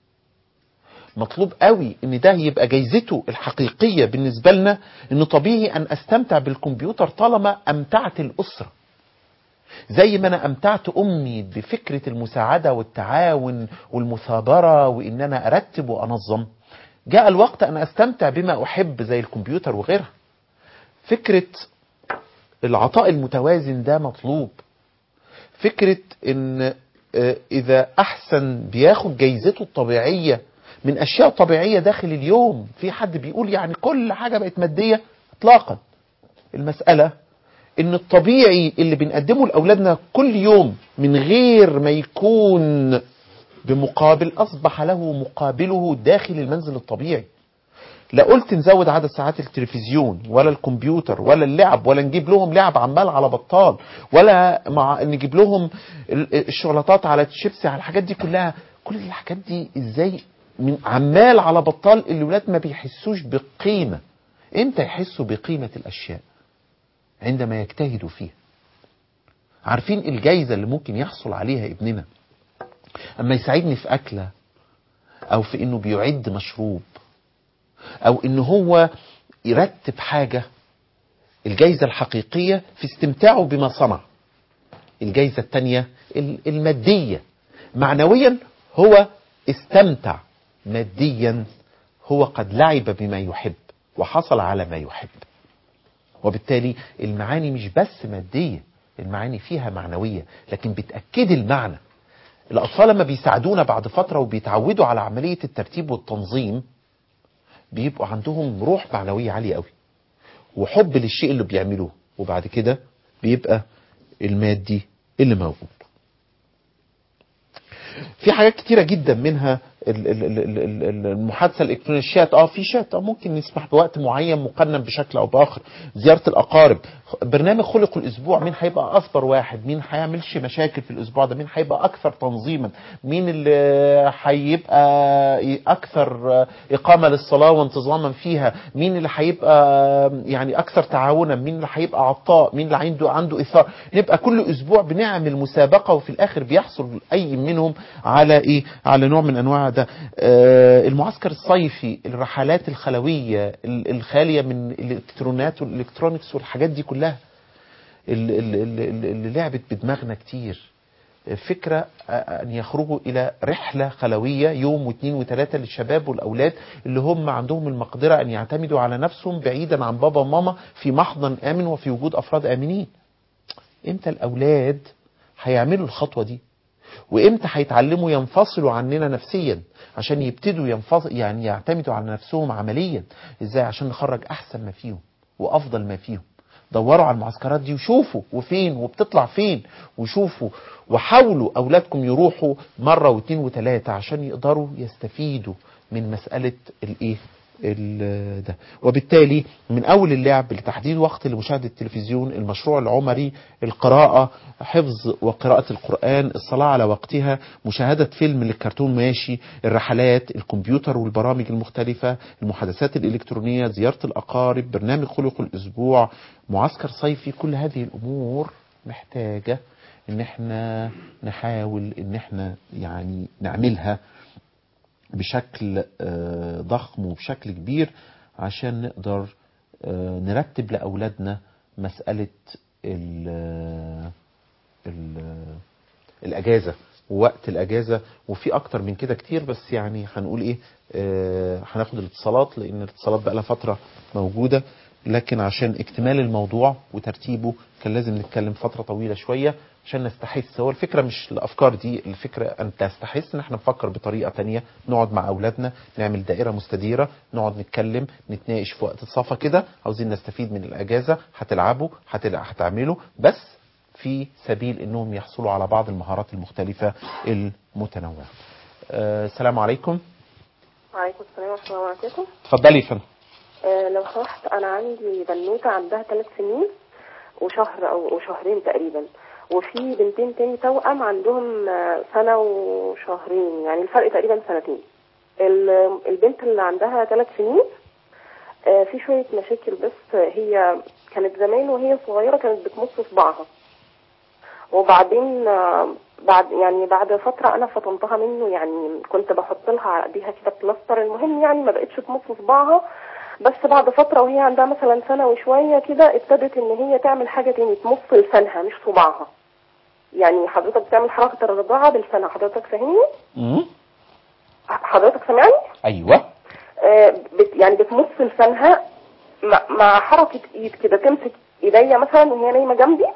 مطلوب قوي ان ده يبقى جايزته الحقيقية بالنسبة لنا انه طبيعي ان استمتع بالكمبيوتر طالما امتعت الاسرة زي ما انا امتعت امي بفكرة المساعدة والتعاون والمثابرة وان انا ارتب وانظم جاء الوقت ان استمتع بما احب زي الكمبيوتر وغيرها فكرة العطاء المتوازن ده مطلوب فكرة ان آه، اذا احسن بياخد جايزته الطبيعية من اشياء طبيعية داخل اليوم في حد بيقول يعني كل حاجة بقت مادية اطلاقا المسألة ان الطبيعي اللي بنقدمه لاولادنا كل يوم من غير ما يكون بمقابل اصبح له مقابله داخل المنزل الطبيعي لا قلت نزود عدد ساعات التلفزيون ولا الكمبيوتر ولا اللعب ولا نجيب لهم لعب عمال على بطال ولا مع نجيب لهم ال- الشوكولاتات على الشيبسي على الحاجات دي كلها كل الحاجات دي ازاي من عمال على بطال الولاد ما بيحسوش بقيمة امتى يحسوا بقيمة الاشياء عندما يجتهدوا فيها عارفين الجايزة اللي ممكن يحصل عليها ابننا اما يساعدني في اكلة او في انه بيعد مشروب او ان هو يرتب حاجة الجايزة الحقيقية في استمتاعه بما صنع الجايزة التانية ال- المادية معنويا هو استمتع ماديا هو قد لعب بما يحب وحصل على ما يحب وبالتالي المعاني مش بس مادية المعاني فيها معنوية لكن بتأكد المعنى الأطفال لما بيساعدونا بعد فترة وبيتعودوا على عملية الترتيب والتنظيم بيبقوا عندهم روح معنوية عالية قوي وحب للشيء اللي بيعملوه وبعد كده بيبقى المادي اللي موجود في حاجات كتيرة جدا منها ال- ال- ال- ال- ال- ال- المحادثة الإلكترونية الشات اه في شات اه ممكن نسمح بوقت معين مقنن بشكل أو بآخر زيارة الأقارب برنامج خلق الأسبوع مين هيبقى أصبر واحد مين هيعملش مشاكل في الأسبوع ده مين هيبقى أكثر تنظيما مين اللي هيبقى أكثر إقامة للصلاة وانتظاما فيها مين اللي هيبقى يعني أكثر تعاونا مين اللي هيبقى عطاء مين اللي عنده عنده إثار نبقى كل أسبوع بنعمل مسابقة وفي الآخر بيحصل أي منهم على إيه على نوع من أنواع ده آه المعسكر الصيفي الرحلات الخلوية ال- الخالية من الإلكترونات والإلكترونيكس والحاجات دي كلها اللي, اللي, اللي اللي لعبت بدماغنا كتير فكرة أن يخرجوا إلى رحلة خلوية يوم واثنين وثلاثة للشباب والأولاد اللي هم عندهم المقدرة أن يعتمدوا على نفسهم بعيدا عن بابا وماما في محضن آمن وفي وجود أفراد آمنين إمتى الأولاد هيعملوا الخطوة دي وإمتى هيتعلموا ينفصلوا عننا نفسيا عشان يبتدوا ينفصل يعني يعتمدوا على نفسهم عمليا إزاي عشان نخرج أحسن ما فيهم وأفضل ما فيهم دوروا على المعسكرات دي وشوفوا وفين وبتطلع فين وشوفوا وحاولوا اولادكم يروحوا مره واثنين وثلاثه عشان يقدروا يستفيدوا من مساله الايه ال- ده وبالتالي من اول اللعب لتحديد وقت لمشاهده التلفزيون المشروع العمري القراءه حفظ وقراءه القران الصلاه على وقتها مشاهده فيلم للكرتون ماشي الرحلات الكمبيوتر والبرامج المختلفه المحادثات الالكترونيه زياره الاقارب برنامج خلق الاسبوع معسكر صيفي كل هذه الامور محتاجه ان احنا نحاول ان احنا يعني نعملها بشكل آه، ضخم وبشكل كبير عشان نقدر آه، نرتب لأولادنا مسألة ال ال الأجازة ووقت الأجازة وفي أكتر من كده كتير بس يعني هنقول إيه آه، هناخد الاتصالات لأن الاتصالات بقى لها فترة موجودة لكن عشان اكتمال الموضوع وترتيبه كان لازم نتكلم فترة طويلة شوية عشان نستحس هو الفكرة مش الأفكار دي الفكرة أن تستحس إن احنا نفكر بطريقة تانية نقعد مع أولادنا نعمل دائرة مستديرة نقعد نتكلم نتناقش في وقت الصفا كده عاوزين نستفيد من الأجازة هتلعبوا هتلع- هتعملوا بس في سبيل إنهم يحصلوا على بعض المهارات المختلفة المتنوعة آه، السلام عليكم وعليكم السلام ورحمة الله وبركاته اتفضلي يا فندم آه لو سمحت أنا عندي بنوتة عندها ثلاث سنين وشهر أو وشهرين تقريبا وفي بنتين تاني توأم عندهم آه، سنة وشهرين يعني الفرق تقريبا سنتين ال- البنت اللي عندها ثلاث سنين آه، في شوية مشاكل بس هي كانت زمان وهي صغيرة كانت بتمص صباعها وبعدين آه، بعد يعني بعد فترة أنا فطمتها منه يعني كنت بحط لها على إيديها كده بلاستر المهم يعني ما بقتش تمص صباعها بس بعد فترة وهي عندها مثلا سنة وشوية كده ابتدت إن هي تعمل حاجة تاني تمص لسانها مش صباعها يعني حضرتك بتعمل حركة الرضاعة بلسانها حضرتك فاهمني؟ مم. حضرتك سامعني؟ أيوه آه، بت يعني بتمص لسانها مع, مع حركة ايد كده تمسك ايديا مثلا وهي نايمة جنبي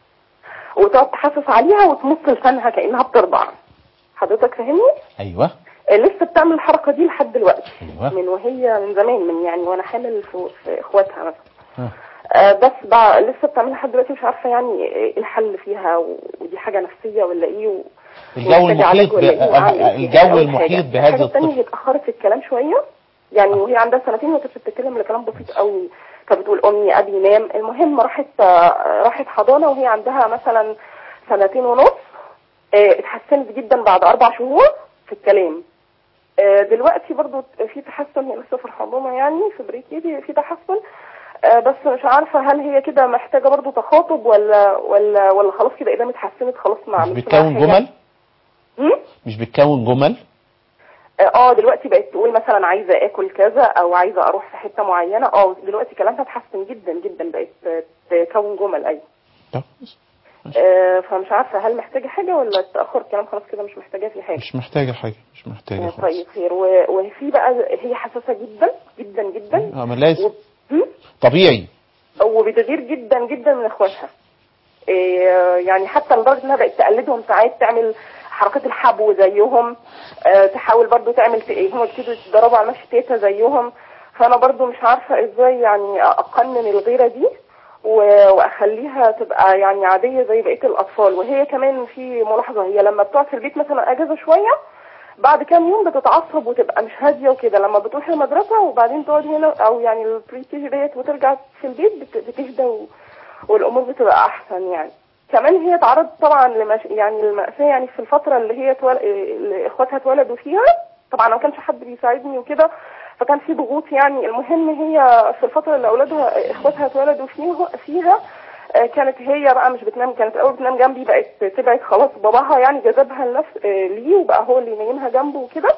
وتقعد تحسس عليها وتمص لسانها كأنها بترضع حضرتك فاهمني؟ أيوه آه، لسه بتعمل الحركة دي لحد دلوقتي أيوه من وهي من زمان من يعني وانا حامل في, في اخواتها مثلا ها. آه، بس بقى لسه بتعملها لحد دلوقتي مش عارفه يعني ايه الحل فيها و- ودي حاجه نفسيه ولا ايه و... الجو ومحتاجة علاج المحيط ب... ولا إيه وأعمل إيه فيها؟ الجو أول المحيط حاجة. بهذا الحاجة التانية الطفل هي اتأخرت في الكلام شوية يعني وهي عندها سنتين وكانت بتتكلم لكلام بسيط قوي كانت بتقول أمي أبي نام المهم راحت آه، راحت حضانة وهي عندها مثلا سنتين ونص آه، اتحسنت جدا بعد أربع شهور في الكلام آه، دلوقتي برضو في تحسن هي لسه في الحضانة يعني في بريكيدي في تحسن آه، بس مش عارفة هل هي كده محتاجة برضو تخاطب ولا ولا ولا خلاص كده إذا اتحسنت خلاص ما مش عملتش بتكون معاها حاجة. جمل مم؟ مش بتكون جمل اه دلوقتي بقت تقول مثلا عايزه اكل كذا او عايزه اروح في حته معينه اه دلوقتي كلامها اتحسن جدا جدا بقت تكون جمل ايوه طب آه فمش عارفه هل محتاجه حاجه ولا تاخر كلام خلاص كده مش محتاجاه في حاجه مش محتاجة حاجة مش محتاجة آه، خالص طيب خير و- وفي بقى هي حساسه جدا جدا جدا اه ما لازم و... هم؟ طبيعي وبتغير جدا جدا من اخواتها إيه، يعني حتى لدرجه انها بقت تقلدهم ساعات تعمل حركات الحبو زيهم آه، تحاول برضو تعمل ت- هم يبتدوا يتدربوا على المشي تيتا زيهم فانا برضو مش عارفه ازاي يعني اقنن الغيره دي و- واخليها تبقى يعني عاديه زي بقيه الاطفال وهي كمان في ملاحظه هي لما بتقعد في البيت مثلا اجازه شويه بعد كام يوم بتتعصب وتبقى مش هاديه وكده لما بتروح المدرسه وبعدين تقعد هنا او يعني البري كي جي ديت وترجع في البيت بت- بتهدى و- والامور بتبقى احسن يعني كمان هي تعرضت طبعا لمش... يعني المأساة يعني في الفترة اللي هي تول... اللي اخواتها اتولدوا فيها طبعا ما كانش حد بيساعدني وكده فكان في ضغوط يعني المهم هي في الفترة اللي اولادها اخواتها اتولدوا فيها فيها آه، كانت هي بقى مش بتنام كانت الاول بتنام جنبي بقت تبعد خلاص باباها يعني جذبها لنفس آه، ليه وبقى هو اللي ينيمها جنبه وكده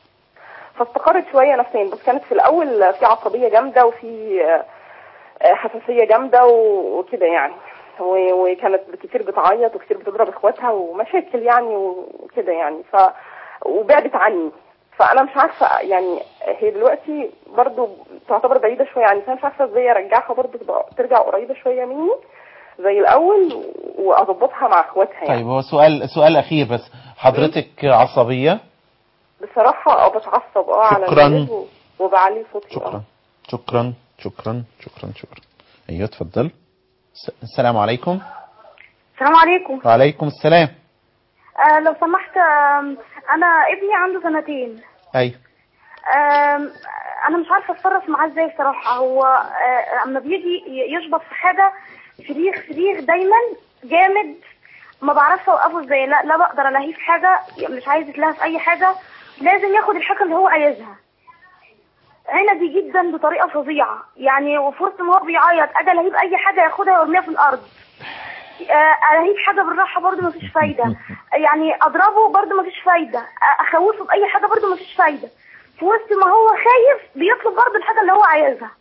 فاستقرت شويه نفسيا بس كانت في الاول في عصبيه جامده وفي آه، آه، حساسيه جامده و- وكده يعني و- وكانت كتير بتعيط وكتير بتضرب اخواتها ومشاكل يعني وكده يعني ف وبعدت عني فانا مش عارفه يعني هي دلوقتي برضو تعتبر بعيده شويه عني فانا مش عارفه ازاي ارجعها برضو تبقى ترجع قريبه شويه مني زي الاول واظبطها مع اخواتها يعني طيب هو سؤال سؤال اخير بس حضرتك عصبيه بصراحه اه بتعصب اه على شكراً. الولاد و- وبعلي صوتي شكرا اه شكرا شكرا شكرا شكرا ايوه اتفضل س- السلام عليكم السلام عليكم وعليكم السلام آه لو سمحت آم، انا ابني عنده سنتين ايوه آم، انا مش عارفه اتصرف معاه ازاي الصراحه هو آه، اما بيجي ي- يشبط في حاجه صريخ صريخ دايما جامد ما بعرفش اوقفه ازاي لا لا بقدر الاهيه في حاجه مش عايز يتلهى في اي حاجه لازم ياخد الحاجه اللي هو عايزها عنبي جدا بطريقه فظيعه يعني وفي وسط ما هو بيعيط اجي الاهيه باي حاجه ياخدها ويرميها في الارض آه، الاهيه بحاجه بالراحه برضه مفيش فايده يعني اضربه برضه مفيش فايده آه، اخوفه باي حاجه برضه مفيش فايده في وسط ما هو خايف بيطلب برضه الحاجه اللي هو عايزها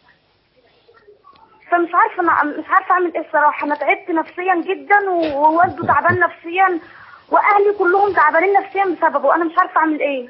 فمش عارفه انا مش عارفه اعمل ايه الصراحه انا تعبت نفسيا جدا و- ووالده تعبان نفسيا واهلي كلهم تعبانين نفسيا بسببه انا مش عارفه اعمل ايه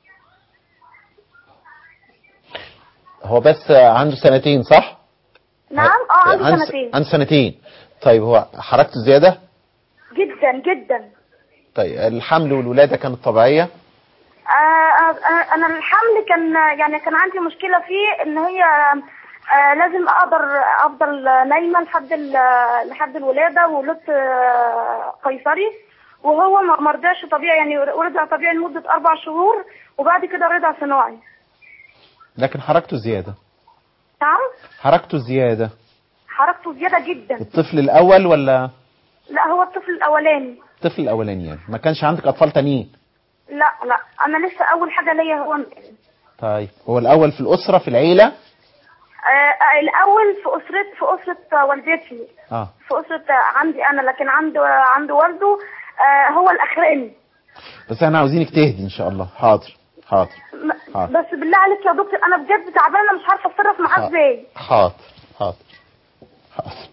هو بس عنده سنتين صح نعم اه عنده عنده سنتين عنده سنتين طيب هو حركته زياده جدا جدا طيب الحمل والولاده كانت طبيعيه آه، آه، انا الحمل كان يعني كان عندي مشكله فيه ان هي آه، لازم اقدر افضل نايمه لحد ال- لحد الولاده ولدت آه، قيصري وهو ما ما رضعش طبيعي يعني رضع طبيعي لمده اربع شهور وبعد كده رضع صناعي لكن حركته زياده نعم حركته زياده حركته زياده جدا الطفل الاول ولا لا هو الطفل الاولاني الطفل الاولاني يعني ما كانش عندك اطفال تانيين لا لا انا لسه اول حاجه ليا هو طيب هو الاول في الاسره في العيله آه، آه، الاول في اسره في اسره والدتي اه في اسره عندي انا لكن عند عند والده آه، هو الاخراني بس احنا عاوزينك تهدي ان شاء الله حاضر حاضر م- حاضر. بس بالله عليك يا دكتور انا بجد تعبانه مش عارفه اتصرف معاه ازاي حاضر حاضر حاضر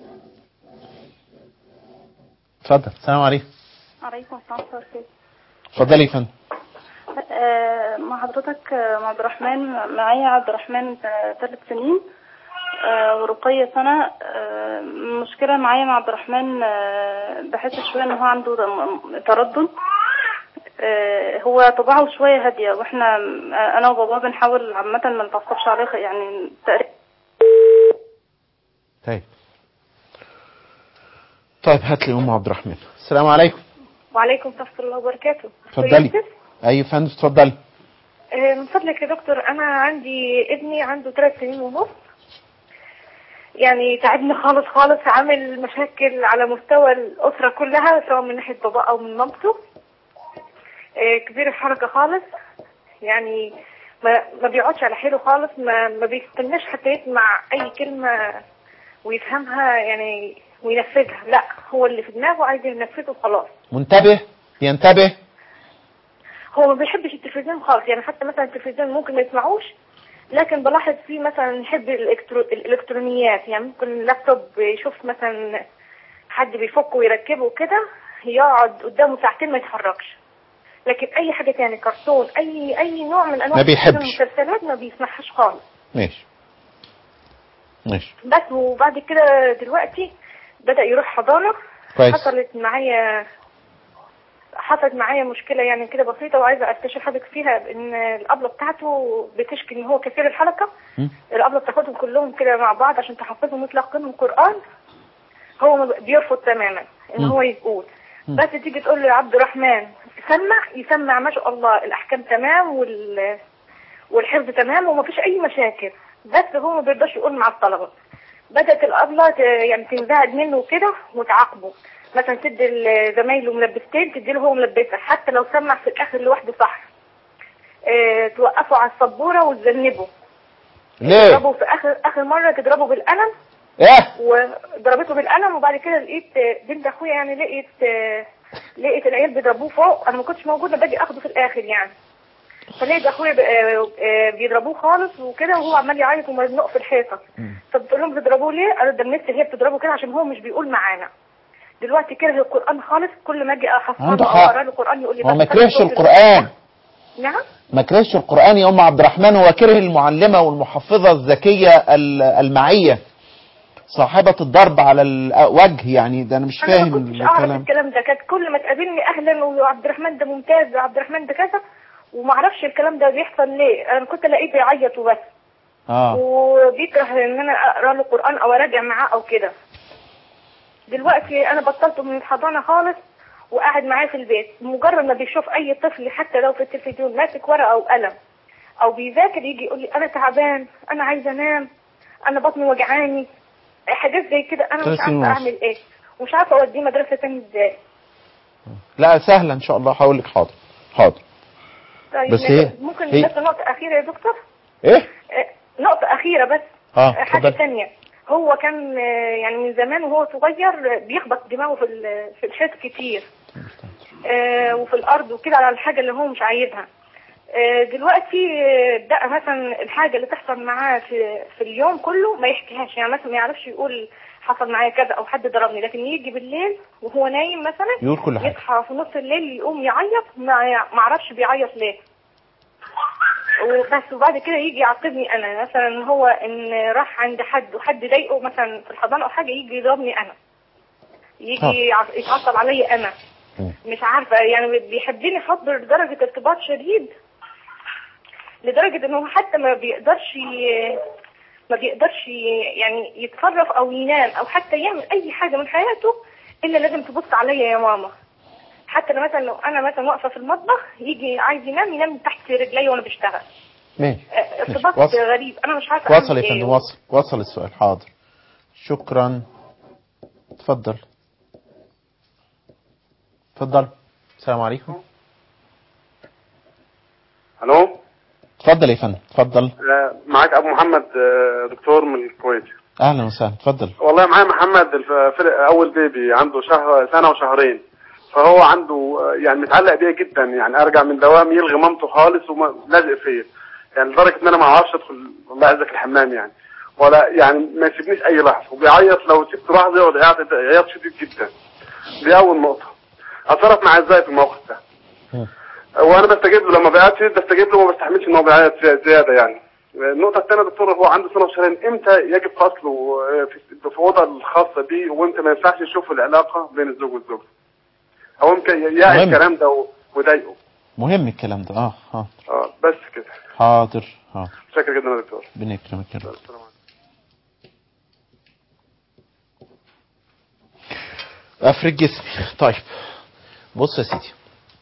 اتفضل السلام عليكم عليكم السلام ورحمه الله اتفضلي يا فندم آه، مع حضرتك آه، مع عبد الرحمن معايا عبد الرحمن ثلاث سنين آه، ورقية سنة آه، المشكلة معايا مع عبد الرحمن آه، بحس شوية ان هو عنده م- تردد آه، هو طباعه شوية هادية واحنا آه، انا وباباه بنحاول عامة ما نتعصبش عليه خ- يعني تقريبا طيب طيب هات لي ام عبد الرحمن السلام عليكم وعليكم ورحمة الله وبركاته اتفضلي اي فندم اتفضلي آه، من فضلك يا دكتور انا عندي ابني عنده ثلاث سنين ونص يعني تعبني خالص خالص عامل مشاكل على مستوى الاسره كلها سواء من ناحيه باباه او من مامته آه، كبير الحركه خالص يعني ما ما بيقعدش على حيله خالص ما ما بيستناش حتى يسمع اي كلمه ويفهمها يعني وينفذها لا هو اللي في دماغه عايز ينفذه وخلاص منتبه ينتبه هو ما بيحبش التلفزيون خالص يعني حتى مثلا التلفزيون ممكن ما يسمعوش لكن بلاحظ فيه مثلا يحب الإلكترو... الالكترونيات يعني ممكن اللابتوب يشوف مثلا حد بيفكه ويركبه كده يقعد قدامه ساعتين ما يتحركش لكن اي حاجه تاني كرتون اي اي نوع من انواع ما بيحبش. المسلسلات ما بيسمعهاش خالص ماشي ماشي بس وبعد كده دلوقتي بدا يروح حضانه كويس حصلت معايا حصلت معايا مشكلة يعني كده بسيطة وعايزة استشير حضرتك فيها ان الأبلة بتاعته بتشكي ان هو كثير الحركة م? الأبلة بتاخدهم كلهم كده مع بعض عشان تحفظهم وتلقنهم قرآن هو ما ب- بيرفض تماما ان م. هو يقول م. بس تيجي تقول له يا عبد الرحمن سمع يسمع ما شاء الله الأحكام تمام وال والحفظ تمام ومفيش أي مشاكل بس هو ما بيرضاش يقول مع الطلبة بدأت الأبلة ت- يعني تنزعج منه كده وتعاقبه مثلا تدي لزمايله ملبستين تدي له هو ملبسة حتى لو سمع في الآخر لوحده صح اه توقفه على السبورة وتذنبه ليه تضربه في آخر آخر مرة تضربه بالقلم ايه وضربته بالقلم وبعد كده لقيت آه، بنت أخويا يعني لقيت آه، لقيت العيال بيضربوه فوق أنا ما كنتش موجودة باجي أخده في الآخر يعني فلقيت اخويا ب- آه، آه، بيضربوه خالص وكده وهو عمال يعيط ومزنوق في الحيطه فبتقول لهم بتضربوه ليه؟ قالوا ده النت هي بتضربه كده عشان هو مش بيقول معانا دلوقتي كره القران خالص كل ما اجي احفظه عنده او حق. اقرا له القران يقول لي هو بس ما أنا كرهش صوتي- القرآن نعم ما كرهش القرآن يا أم عبد الرحمن هو كره المعلمة والمحفظة الذكية ال- المعية صاحبة الضرب على الوجه يعني ده أنا مش انا ما فاهم كنتش اعرف الكلام الكلام ده كانت كل ما تقابلني اهلا وعبد الرحمن ده ممتاز وعبد الرحمن ده كذا وما اعرفش الكلام ده بيحصل ليه انا كنت الاقيه بيعيط وبس اه وبيكره ان انا اقرا له قران او اراجع معاه او كده دلوقتي انا بطلته من الحضانه خالص وقاعد معاه في البيت مجرد ما بيشوف اي طفل حتى لو في التلفزيون ماسك ورقه او قلم او بيذاكر يجي يقول لي انا تعبان انا عايز انام انا بطني وجعاني حاجات زي كده انا ثلاث مش سنين عارفه ونص. اعمل ايه ومش عارفه اوديه مدرسه تاني ازاي لا سهلة إن شاء الله هقول لك حاضر حاضر طيب بس هي- ممكن هي- بس نقطه اخيره يا دكتور إيه آه، نقطة أخيرة بس اه آه، حاجة اتفضل تانية هو كان آه، يعني من زمان وهو صغير آه، بيخبط دماغه في ال- في الحيط كتير آه، وفي الأرض وكده على الحاجة اللي هو مش عايزها آه، دلوقتي آه، بقى مثلا الحاجة اللي تحصل معاه في, في اليوم كله ما يحكيهاش يعني مثلا ما يعرفش يقول حصل معايا كذا أو حد ضربني لكن يجي بالليل وهو نايم مثلا يقول كل حاجة يصحى في نص الليل يقوم يعيط ما ما اعرفش بيعيط ليه وبس وبعد كده يجي يعاقبني انا مثلا هو ان راح عند حد وحد ضايقه مثلا في الحضانه او حاجه يجي يضربني انا طب. يجي يع- يتعصب عليا انا مم. مش عارفه يعني بيحبني حب لدرجه ارتباط شديد لدرجه انه حتى ما بيقدرش ي- ما بيقدرش ي- يعني يتصرف او ينام او حتى يعمل اي حاجه من حياته الا لازم تبص عليا يا ماما حتى لو مثلا لو انا مثلا واقفه في المطبخ يجي عايز ينام ينام تحت رجلي وانا بشتغل ماشي آه، ارتباط وصل. غريب انا مش عارفه وصل أعمل يا إيه. فندم وصل وصل السؤال حاضر شكرا اتفضل اتفضل السلام عليكم الو اتفضل يا فندم اتفضل آه، معاك ابو محمد آه، دكتور من الكويت اهلا وسهلا اتفضل والله معايا محمد الف- فرق اول بيبي عنده شهر سنه وشهرين فهو عنده آه، يعني متعلق بيا جدا يعني ارجع من دوام يلغي مامته خالص ولازق فيا يعني لدرجه ان انا ما اعرفش ادخل الله يعزك الحمام يعني ولا يعني ما يسيبنيش اي لحظه وبيعيط لو سبت لحظه يقعد يعيط عياط شديد جدا دي اول نقطه اتصرف معاه ازاي في الموقف ده مم. وانا بستجيب له لما بيعيط شديد بستجيب له وما بستحملش ان هو بيعيط زي- زياده يعني النقطة الثانية دكتور هو عنده سنة وشهرين امتى يجب فصله آه، في في الأوضة الخاصة بيه وامتى ما ينفعش يشوف العلاقة بين الزوج والزوجة أو امتى يعي مهم. الكلام ده و- ويضايقه مهم الكلام ده اه اه اه بس كده حاضر حاضر شكرا جدا يا دكتور ربنا يكرمك يا رب السلام عليكم افرد جسمي طيب بص يا سيدي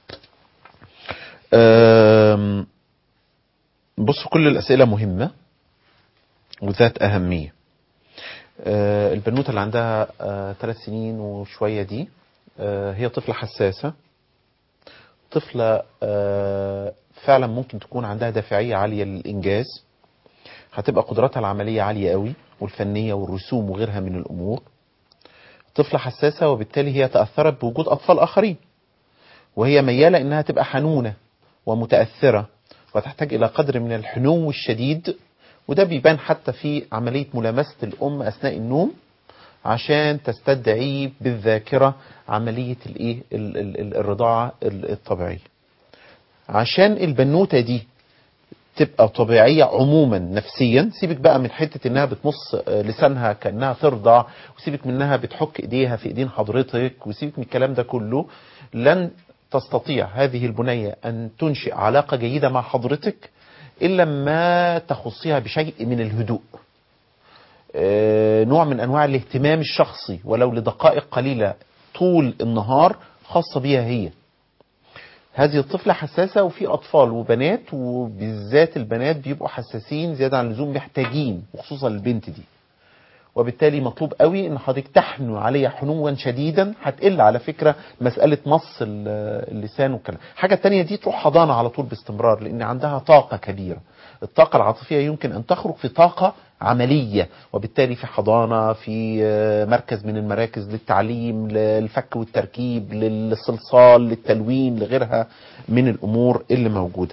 أم، بص كل الاسئله مهمه وذات اهميه أه، البنوته اللي عندها ثلاث سنين وشويه دي أه، هي طفله حساسه طفله أه، فعلا ممكن تكون عندها دافعيه عاليه للانجاز هتبقى قدراتها العمليه عاليه قوي والفنيه والرسوم وغيرها من الامور طفلة حساسة وبالتالي هي تأثرت بوجود أطفال آخرين وهي ميالة إنها تبقى حنونة ومتأثرة وتحتاج إلى قدر من الحنو الشديد وده بيبان حتى في عملية ملامسة الأم أثناء النوم عشان تستدعي بالذاكرة عملية الإيه ال- ال- ال- الرضاعة ال- الطبيعية عشان البنوتة دي تبقى طبيعية عموما نفسيا سيبك بقى من حتة انها بتمص آه، لسانها كأنها ترضع وسيبك منها بتحك ايديها في ايدين حضرتك وسيبك من الكلام ده كله لن تستطيع هذه البنية ان تنشئ علاقة جيدة مع حضرتك الا ما تخصيها بشيء من الهدوء آه، نوع من انواع الاهتمام الشخصي ولو لدقائق قليلة طول النهار خاصة بيها هي هذه الطفلة حساسة وفي أطفال وبنات وبالذات البنات بيبقوا حساسين زيادة عن اللزوم محتاجين وخصوصا البنت دي وبالتالي مطلوب قوي ان حضرتك تحنو عليها حنوا شديدا هتقل على فكرة مسألة مص ال- اللسان والكلام حاجة تانية دي تروح حضانة على طول باستمرار لان عندها طاقة كبيرة الطاقة العاطفية يمكن ان تخرج في طاقة عملية وبالتالي في حضانة في آه، مركز من المراكز للتعليم للفك والتركيب للصلصال للتلوين لغيرها من الامور اللي موجودة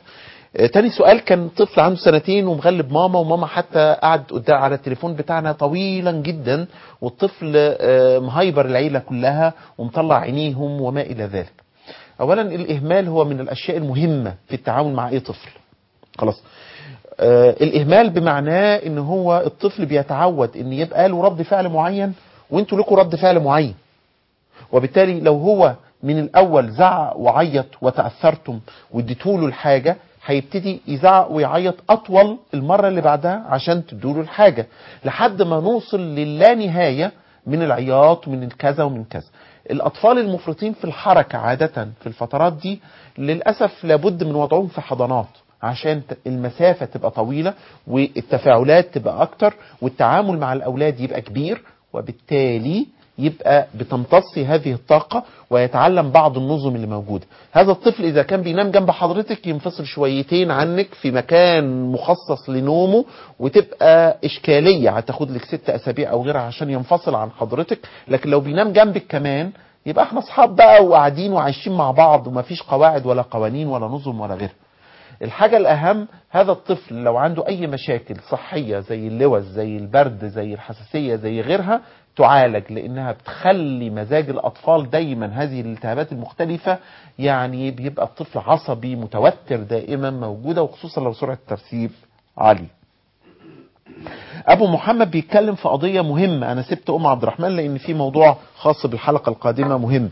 آه، تاني سؤال كان طفل عنده سنتين ومغلب ماما وماما حتى قعد قدام على التليفون بتاعنا طويلا جدا والطفل آه، مهيبر العيلة كلها ومطلع عينيهم وما إلى ذلك أولا الإهمال هو من الأشياء المهمة في التعامل مع أي طفل خلاص آه الإهمال بمعناه إن هو الطفل بيتعود إن يبقى له رد فعل معين وانتوا لكم رد فعل معين وبالتالي لو هو من الاول زعق وعيط وتاثرتم واديتوا له الحاجه هيبتدي يزعق ويعيط اطول المره اللي بعدها عشان تدوا له الحاجه لحد ما نوصل للا نهايه من العياط ومن الكذا ومن كذا الاطفال المفرطين في الحركه عاده في الفترات دي للاسف لابد من وضعهم في حضانات عشان ت- المسافه تبقى طويله والتفاعلات تبقى اكتر والتعامل مع الاولاد يبقى كبير وبالتالي يبقى بتمتص هذه الطاقة ويتعلم بعض النظم اللي موجودة هذا الطفل إذا كان بينام جنب حضرتك ينفصل شويتين عنك في مكان مخصص لنومه وتبقى إشكالية هتاخد لك ست أسابيع أو غيرها عشان ينفصل عن حضرتك لكن لو بينام جنبك كمان يبقى احنا اصحاب بقى وقاعدين وعايشين مع بعض ومفيش قواعد ولا قوانين ولا نظم ولا غيرها الحاجة الأهم هذا الطفل لو عنده أي مشاكل صحية زي اللوز زي البرد زي الحساسية زي غيرها تعالج لأنها بتخلي مزاج الأطفال دايما هذه الالتهابات المختلفة يعني بيبقى الطفل عصبي متوتر دائما موجودة وخصوصا لو سرعة الترسيب عالية ابو محمد بيتكلم في قضيه مهمه انا سبت ام عبد الرحمن لان في موضوع خاص بالحلقه القادمه مهم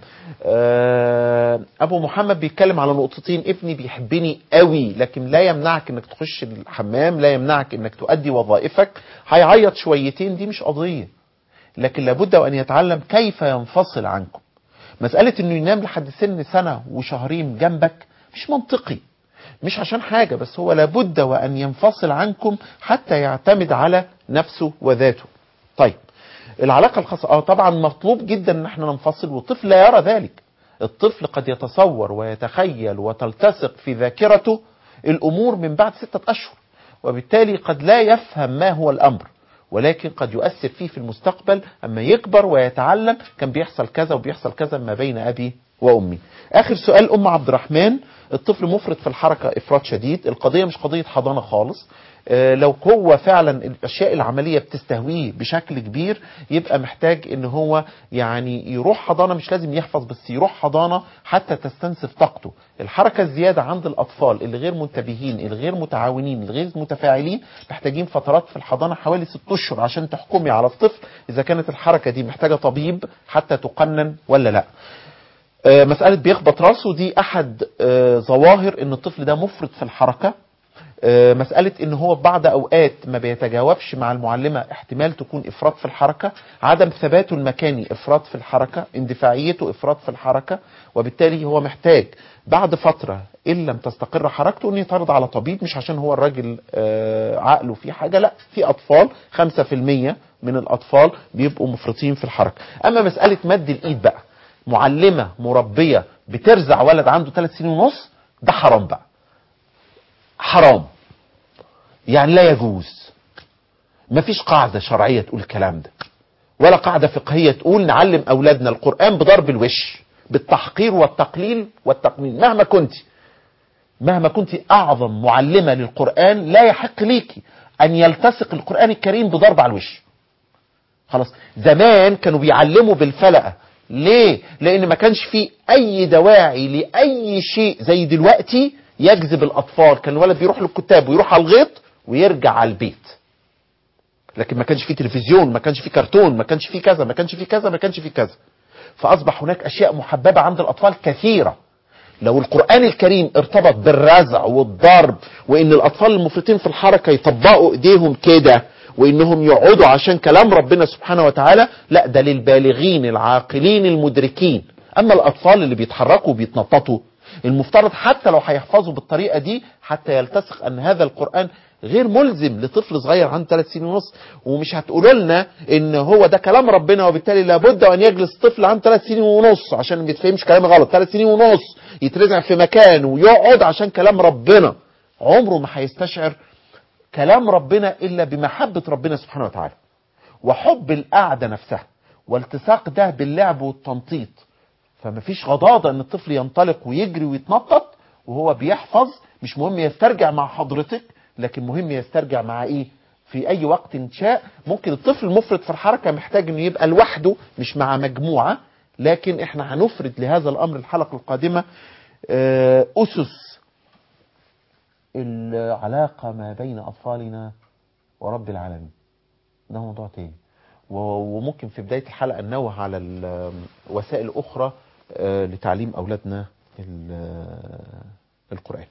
آه، ابو محمد بيتكلم على نقطتين ابني بيحبني قوي لكن لا يمنعك انك تخش الحمام لا يمنعك انك تؤدي وظائفك هيعيط شويتين دي مش قضيه لكن لابد وان يتعلم كيف ينفصل عنكم مساله انه ينام لحد سن سنه وشهرين جنبك مش منطقي مش عشان حاجة بس هو لابد وأن ينفصل عنكم حتى يعتمد على نفسه وذاته طيب العلاقة الخاصة اه طبعا مطلوب جدا ان احنا ننفصل والطفل لا يرى ذلك الطفل قد يتصور ويتخيل وتلتصق في ذاكرته الأمور من بعد ستة أشهر وبالتالي قد لا يفهم ما هو الأمر ولكن قد يؤثر فيه في المستقبل أما يكبر ويتعلم كان بيحصل كذا وبيحصل كذا ما بين أبي وأمي آخر سؤال أم عبد الرحمن الطفل مفرط في الحركة إفراط شديد القضية مش قضية حضانة خالص آه، لو هو فعلا الاشياء العمليه بتستهويه بشكل كبير يبقى محتاج ان هو يعني يروح حضانه مش لازم يحفظ بس يروح حضانه حتى تستنسف طاقته الحركه الزياده عند الاطفال اللي غير منتبهين اللي غير متعاونين اللي غير متفاعلين محتاجين فترات في الحضانه حوالي ست اشهر عشان تحكمي على الطفل اذا كانت الحركه دي محتاجه طبيب حتى تقنن ولا لا آه، مسألة بيخبط راسه دي أحد آه، ظواهر إن الطفل ده مفرط في الحركة آه، مسألة إن هو بعض أوقات ما بيتجاوبش مع المعلمة احتمال تكون إفراط في الحركة عدم ثباته المكاني إفراط في الحركة اندفاعيته إفراط في الحركة وبالتالي هو محتاج بعد فترة إن لم تستقر حركته إنه يتعرض على طبيب مش عشان هو الراجل آه، عقله فيه حاجة لا في أطفال 5% من الأطفال بيبقوا مفرطين في الحركة أما مسألة مد الإيد بقى معلمة مربية بترزع ولد عنده ثلاث سنين ونص ده حرام بقى حرام يعني لا يجوز مفيش قاعدة شرعية تقول الكلام ده ولا قاعدة فقهية تقول نعلم أولادنا القرآن بضرب الوش بالتحقير والتقليل والتقنين مهما كنت مهما كنت أعظم معلمة للقرآن لا يحق ليكي أن يلتصق القرآن الكريم بضرب على الوش خلاص زمان كانوا بيعلموا بالفلقة ليه لان ما كانش في اي دواعي لاي شيء زي دلوقتي يجذب الاطفال كان الولد بيروح للكتاب ويروح على الغيط ويرجع على البيت لكن ما كانش في تلفزيون ما كانش في كرتون ما كانش في كذا ما كانش في كذا ما كانش في كذا فاصبح هناك اشياء محببه عند الاطفال كثيره لو القرآن الكريم ارتبط بالرزع والضرب وان الاطفال المفرطين في الحركة يطبقوا ايديهم كده وانهم يقعدوا عشان كلام ربنا سبحانه وتعالى لا ده للبالغين العاقلين المدركين اما الاطفال اللي بيتحركوا وبيتنططوا المفترض حتى لو هيحفظوا بالطريقة دي حتى يلتصق ان هذا القرآن غير ملزم لطفل صغير عنده ثلاث سنين ونص ومش هتقولوا لنا ان هو ده كلام ربنا وبالتالي لابد ان يجلس طفل عنده ثلاث سنين ونص عشان ما يتفهمش كلام غلط ثلاث سنين ونص يترزع في مكان ويقعد عشان كلام ربنا عمره ما هيستشعر كلام ربنا الا بمحبه ربنا سبحانه وتعالى وحب القعده نفسها والتصاق ده باللعب والتنطيط فما فيش غضاضه ان الطفل ينطلق ويجري ويتنطط وهو بيحفظ مش مهم يسترجع مع حضرتك لكن مهم يسترجع مع ايه في اي وقت شاء ممكن الطفل المفرط في الحركه محتاج انه يبقى لوحده مش مع مجموعه لكن احنا هنفرد لهذا الامر الحلقه القادمه آه، اسس العلاقه ما بين اطفالنا ورب العالمين ده موضوع تاني و- وممكن في بدايه الحلقه ننوه على ال- وسائل اخرى آه، لتعليم اولادنا ال- القران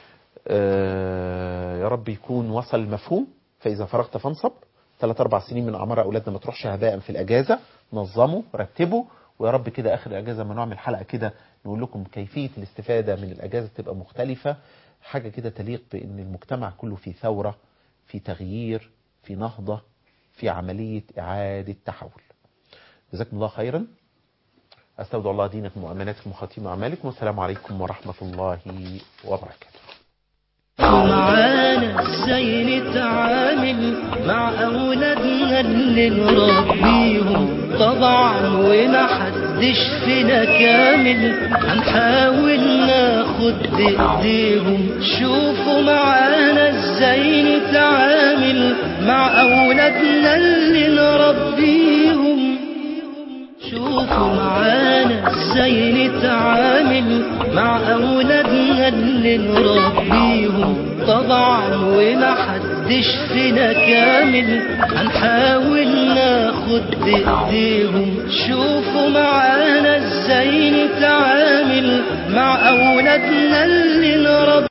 آه، يا رب يكون وصل المفهوم فإذا فرغت فانصب ثلاث أربع سنين من أعمار أولادنا ما تروحش هباء في الأجازة نظموا رتبوا ويا رب كده آخر الأجازة ما نعمل حلقة كده نقول لكم كيفية الاستفادة من الأجازة تبقى مختلفة حاجة كده تليق بأن المجتمع كله في ثورة في تغيير في نهضة في عملية إعادة تحول جزاكم الله خيرا أستودع الله دينكم وأماناتكم وخاتم أعمالكم والسلام عليكم ورحمة الله وبركاته معانا ازاي نتعامل مع اولادنا اللي نربيهم طبعا وما حدش فينا كامل هنحاول ناخد بايديهم شوفوا معانا ازاي نتعامل مع اولادنا اللي نربيهم شوفوا معانا ازاي نتعامل مع اولادنا اللي نربيهم طبعا وما حدش فينا كامل هنحاول ناخد بايديهم شوفوا معانا ازاي نتعامل مع اولادنا اللي نربيهم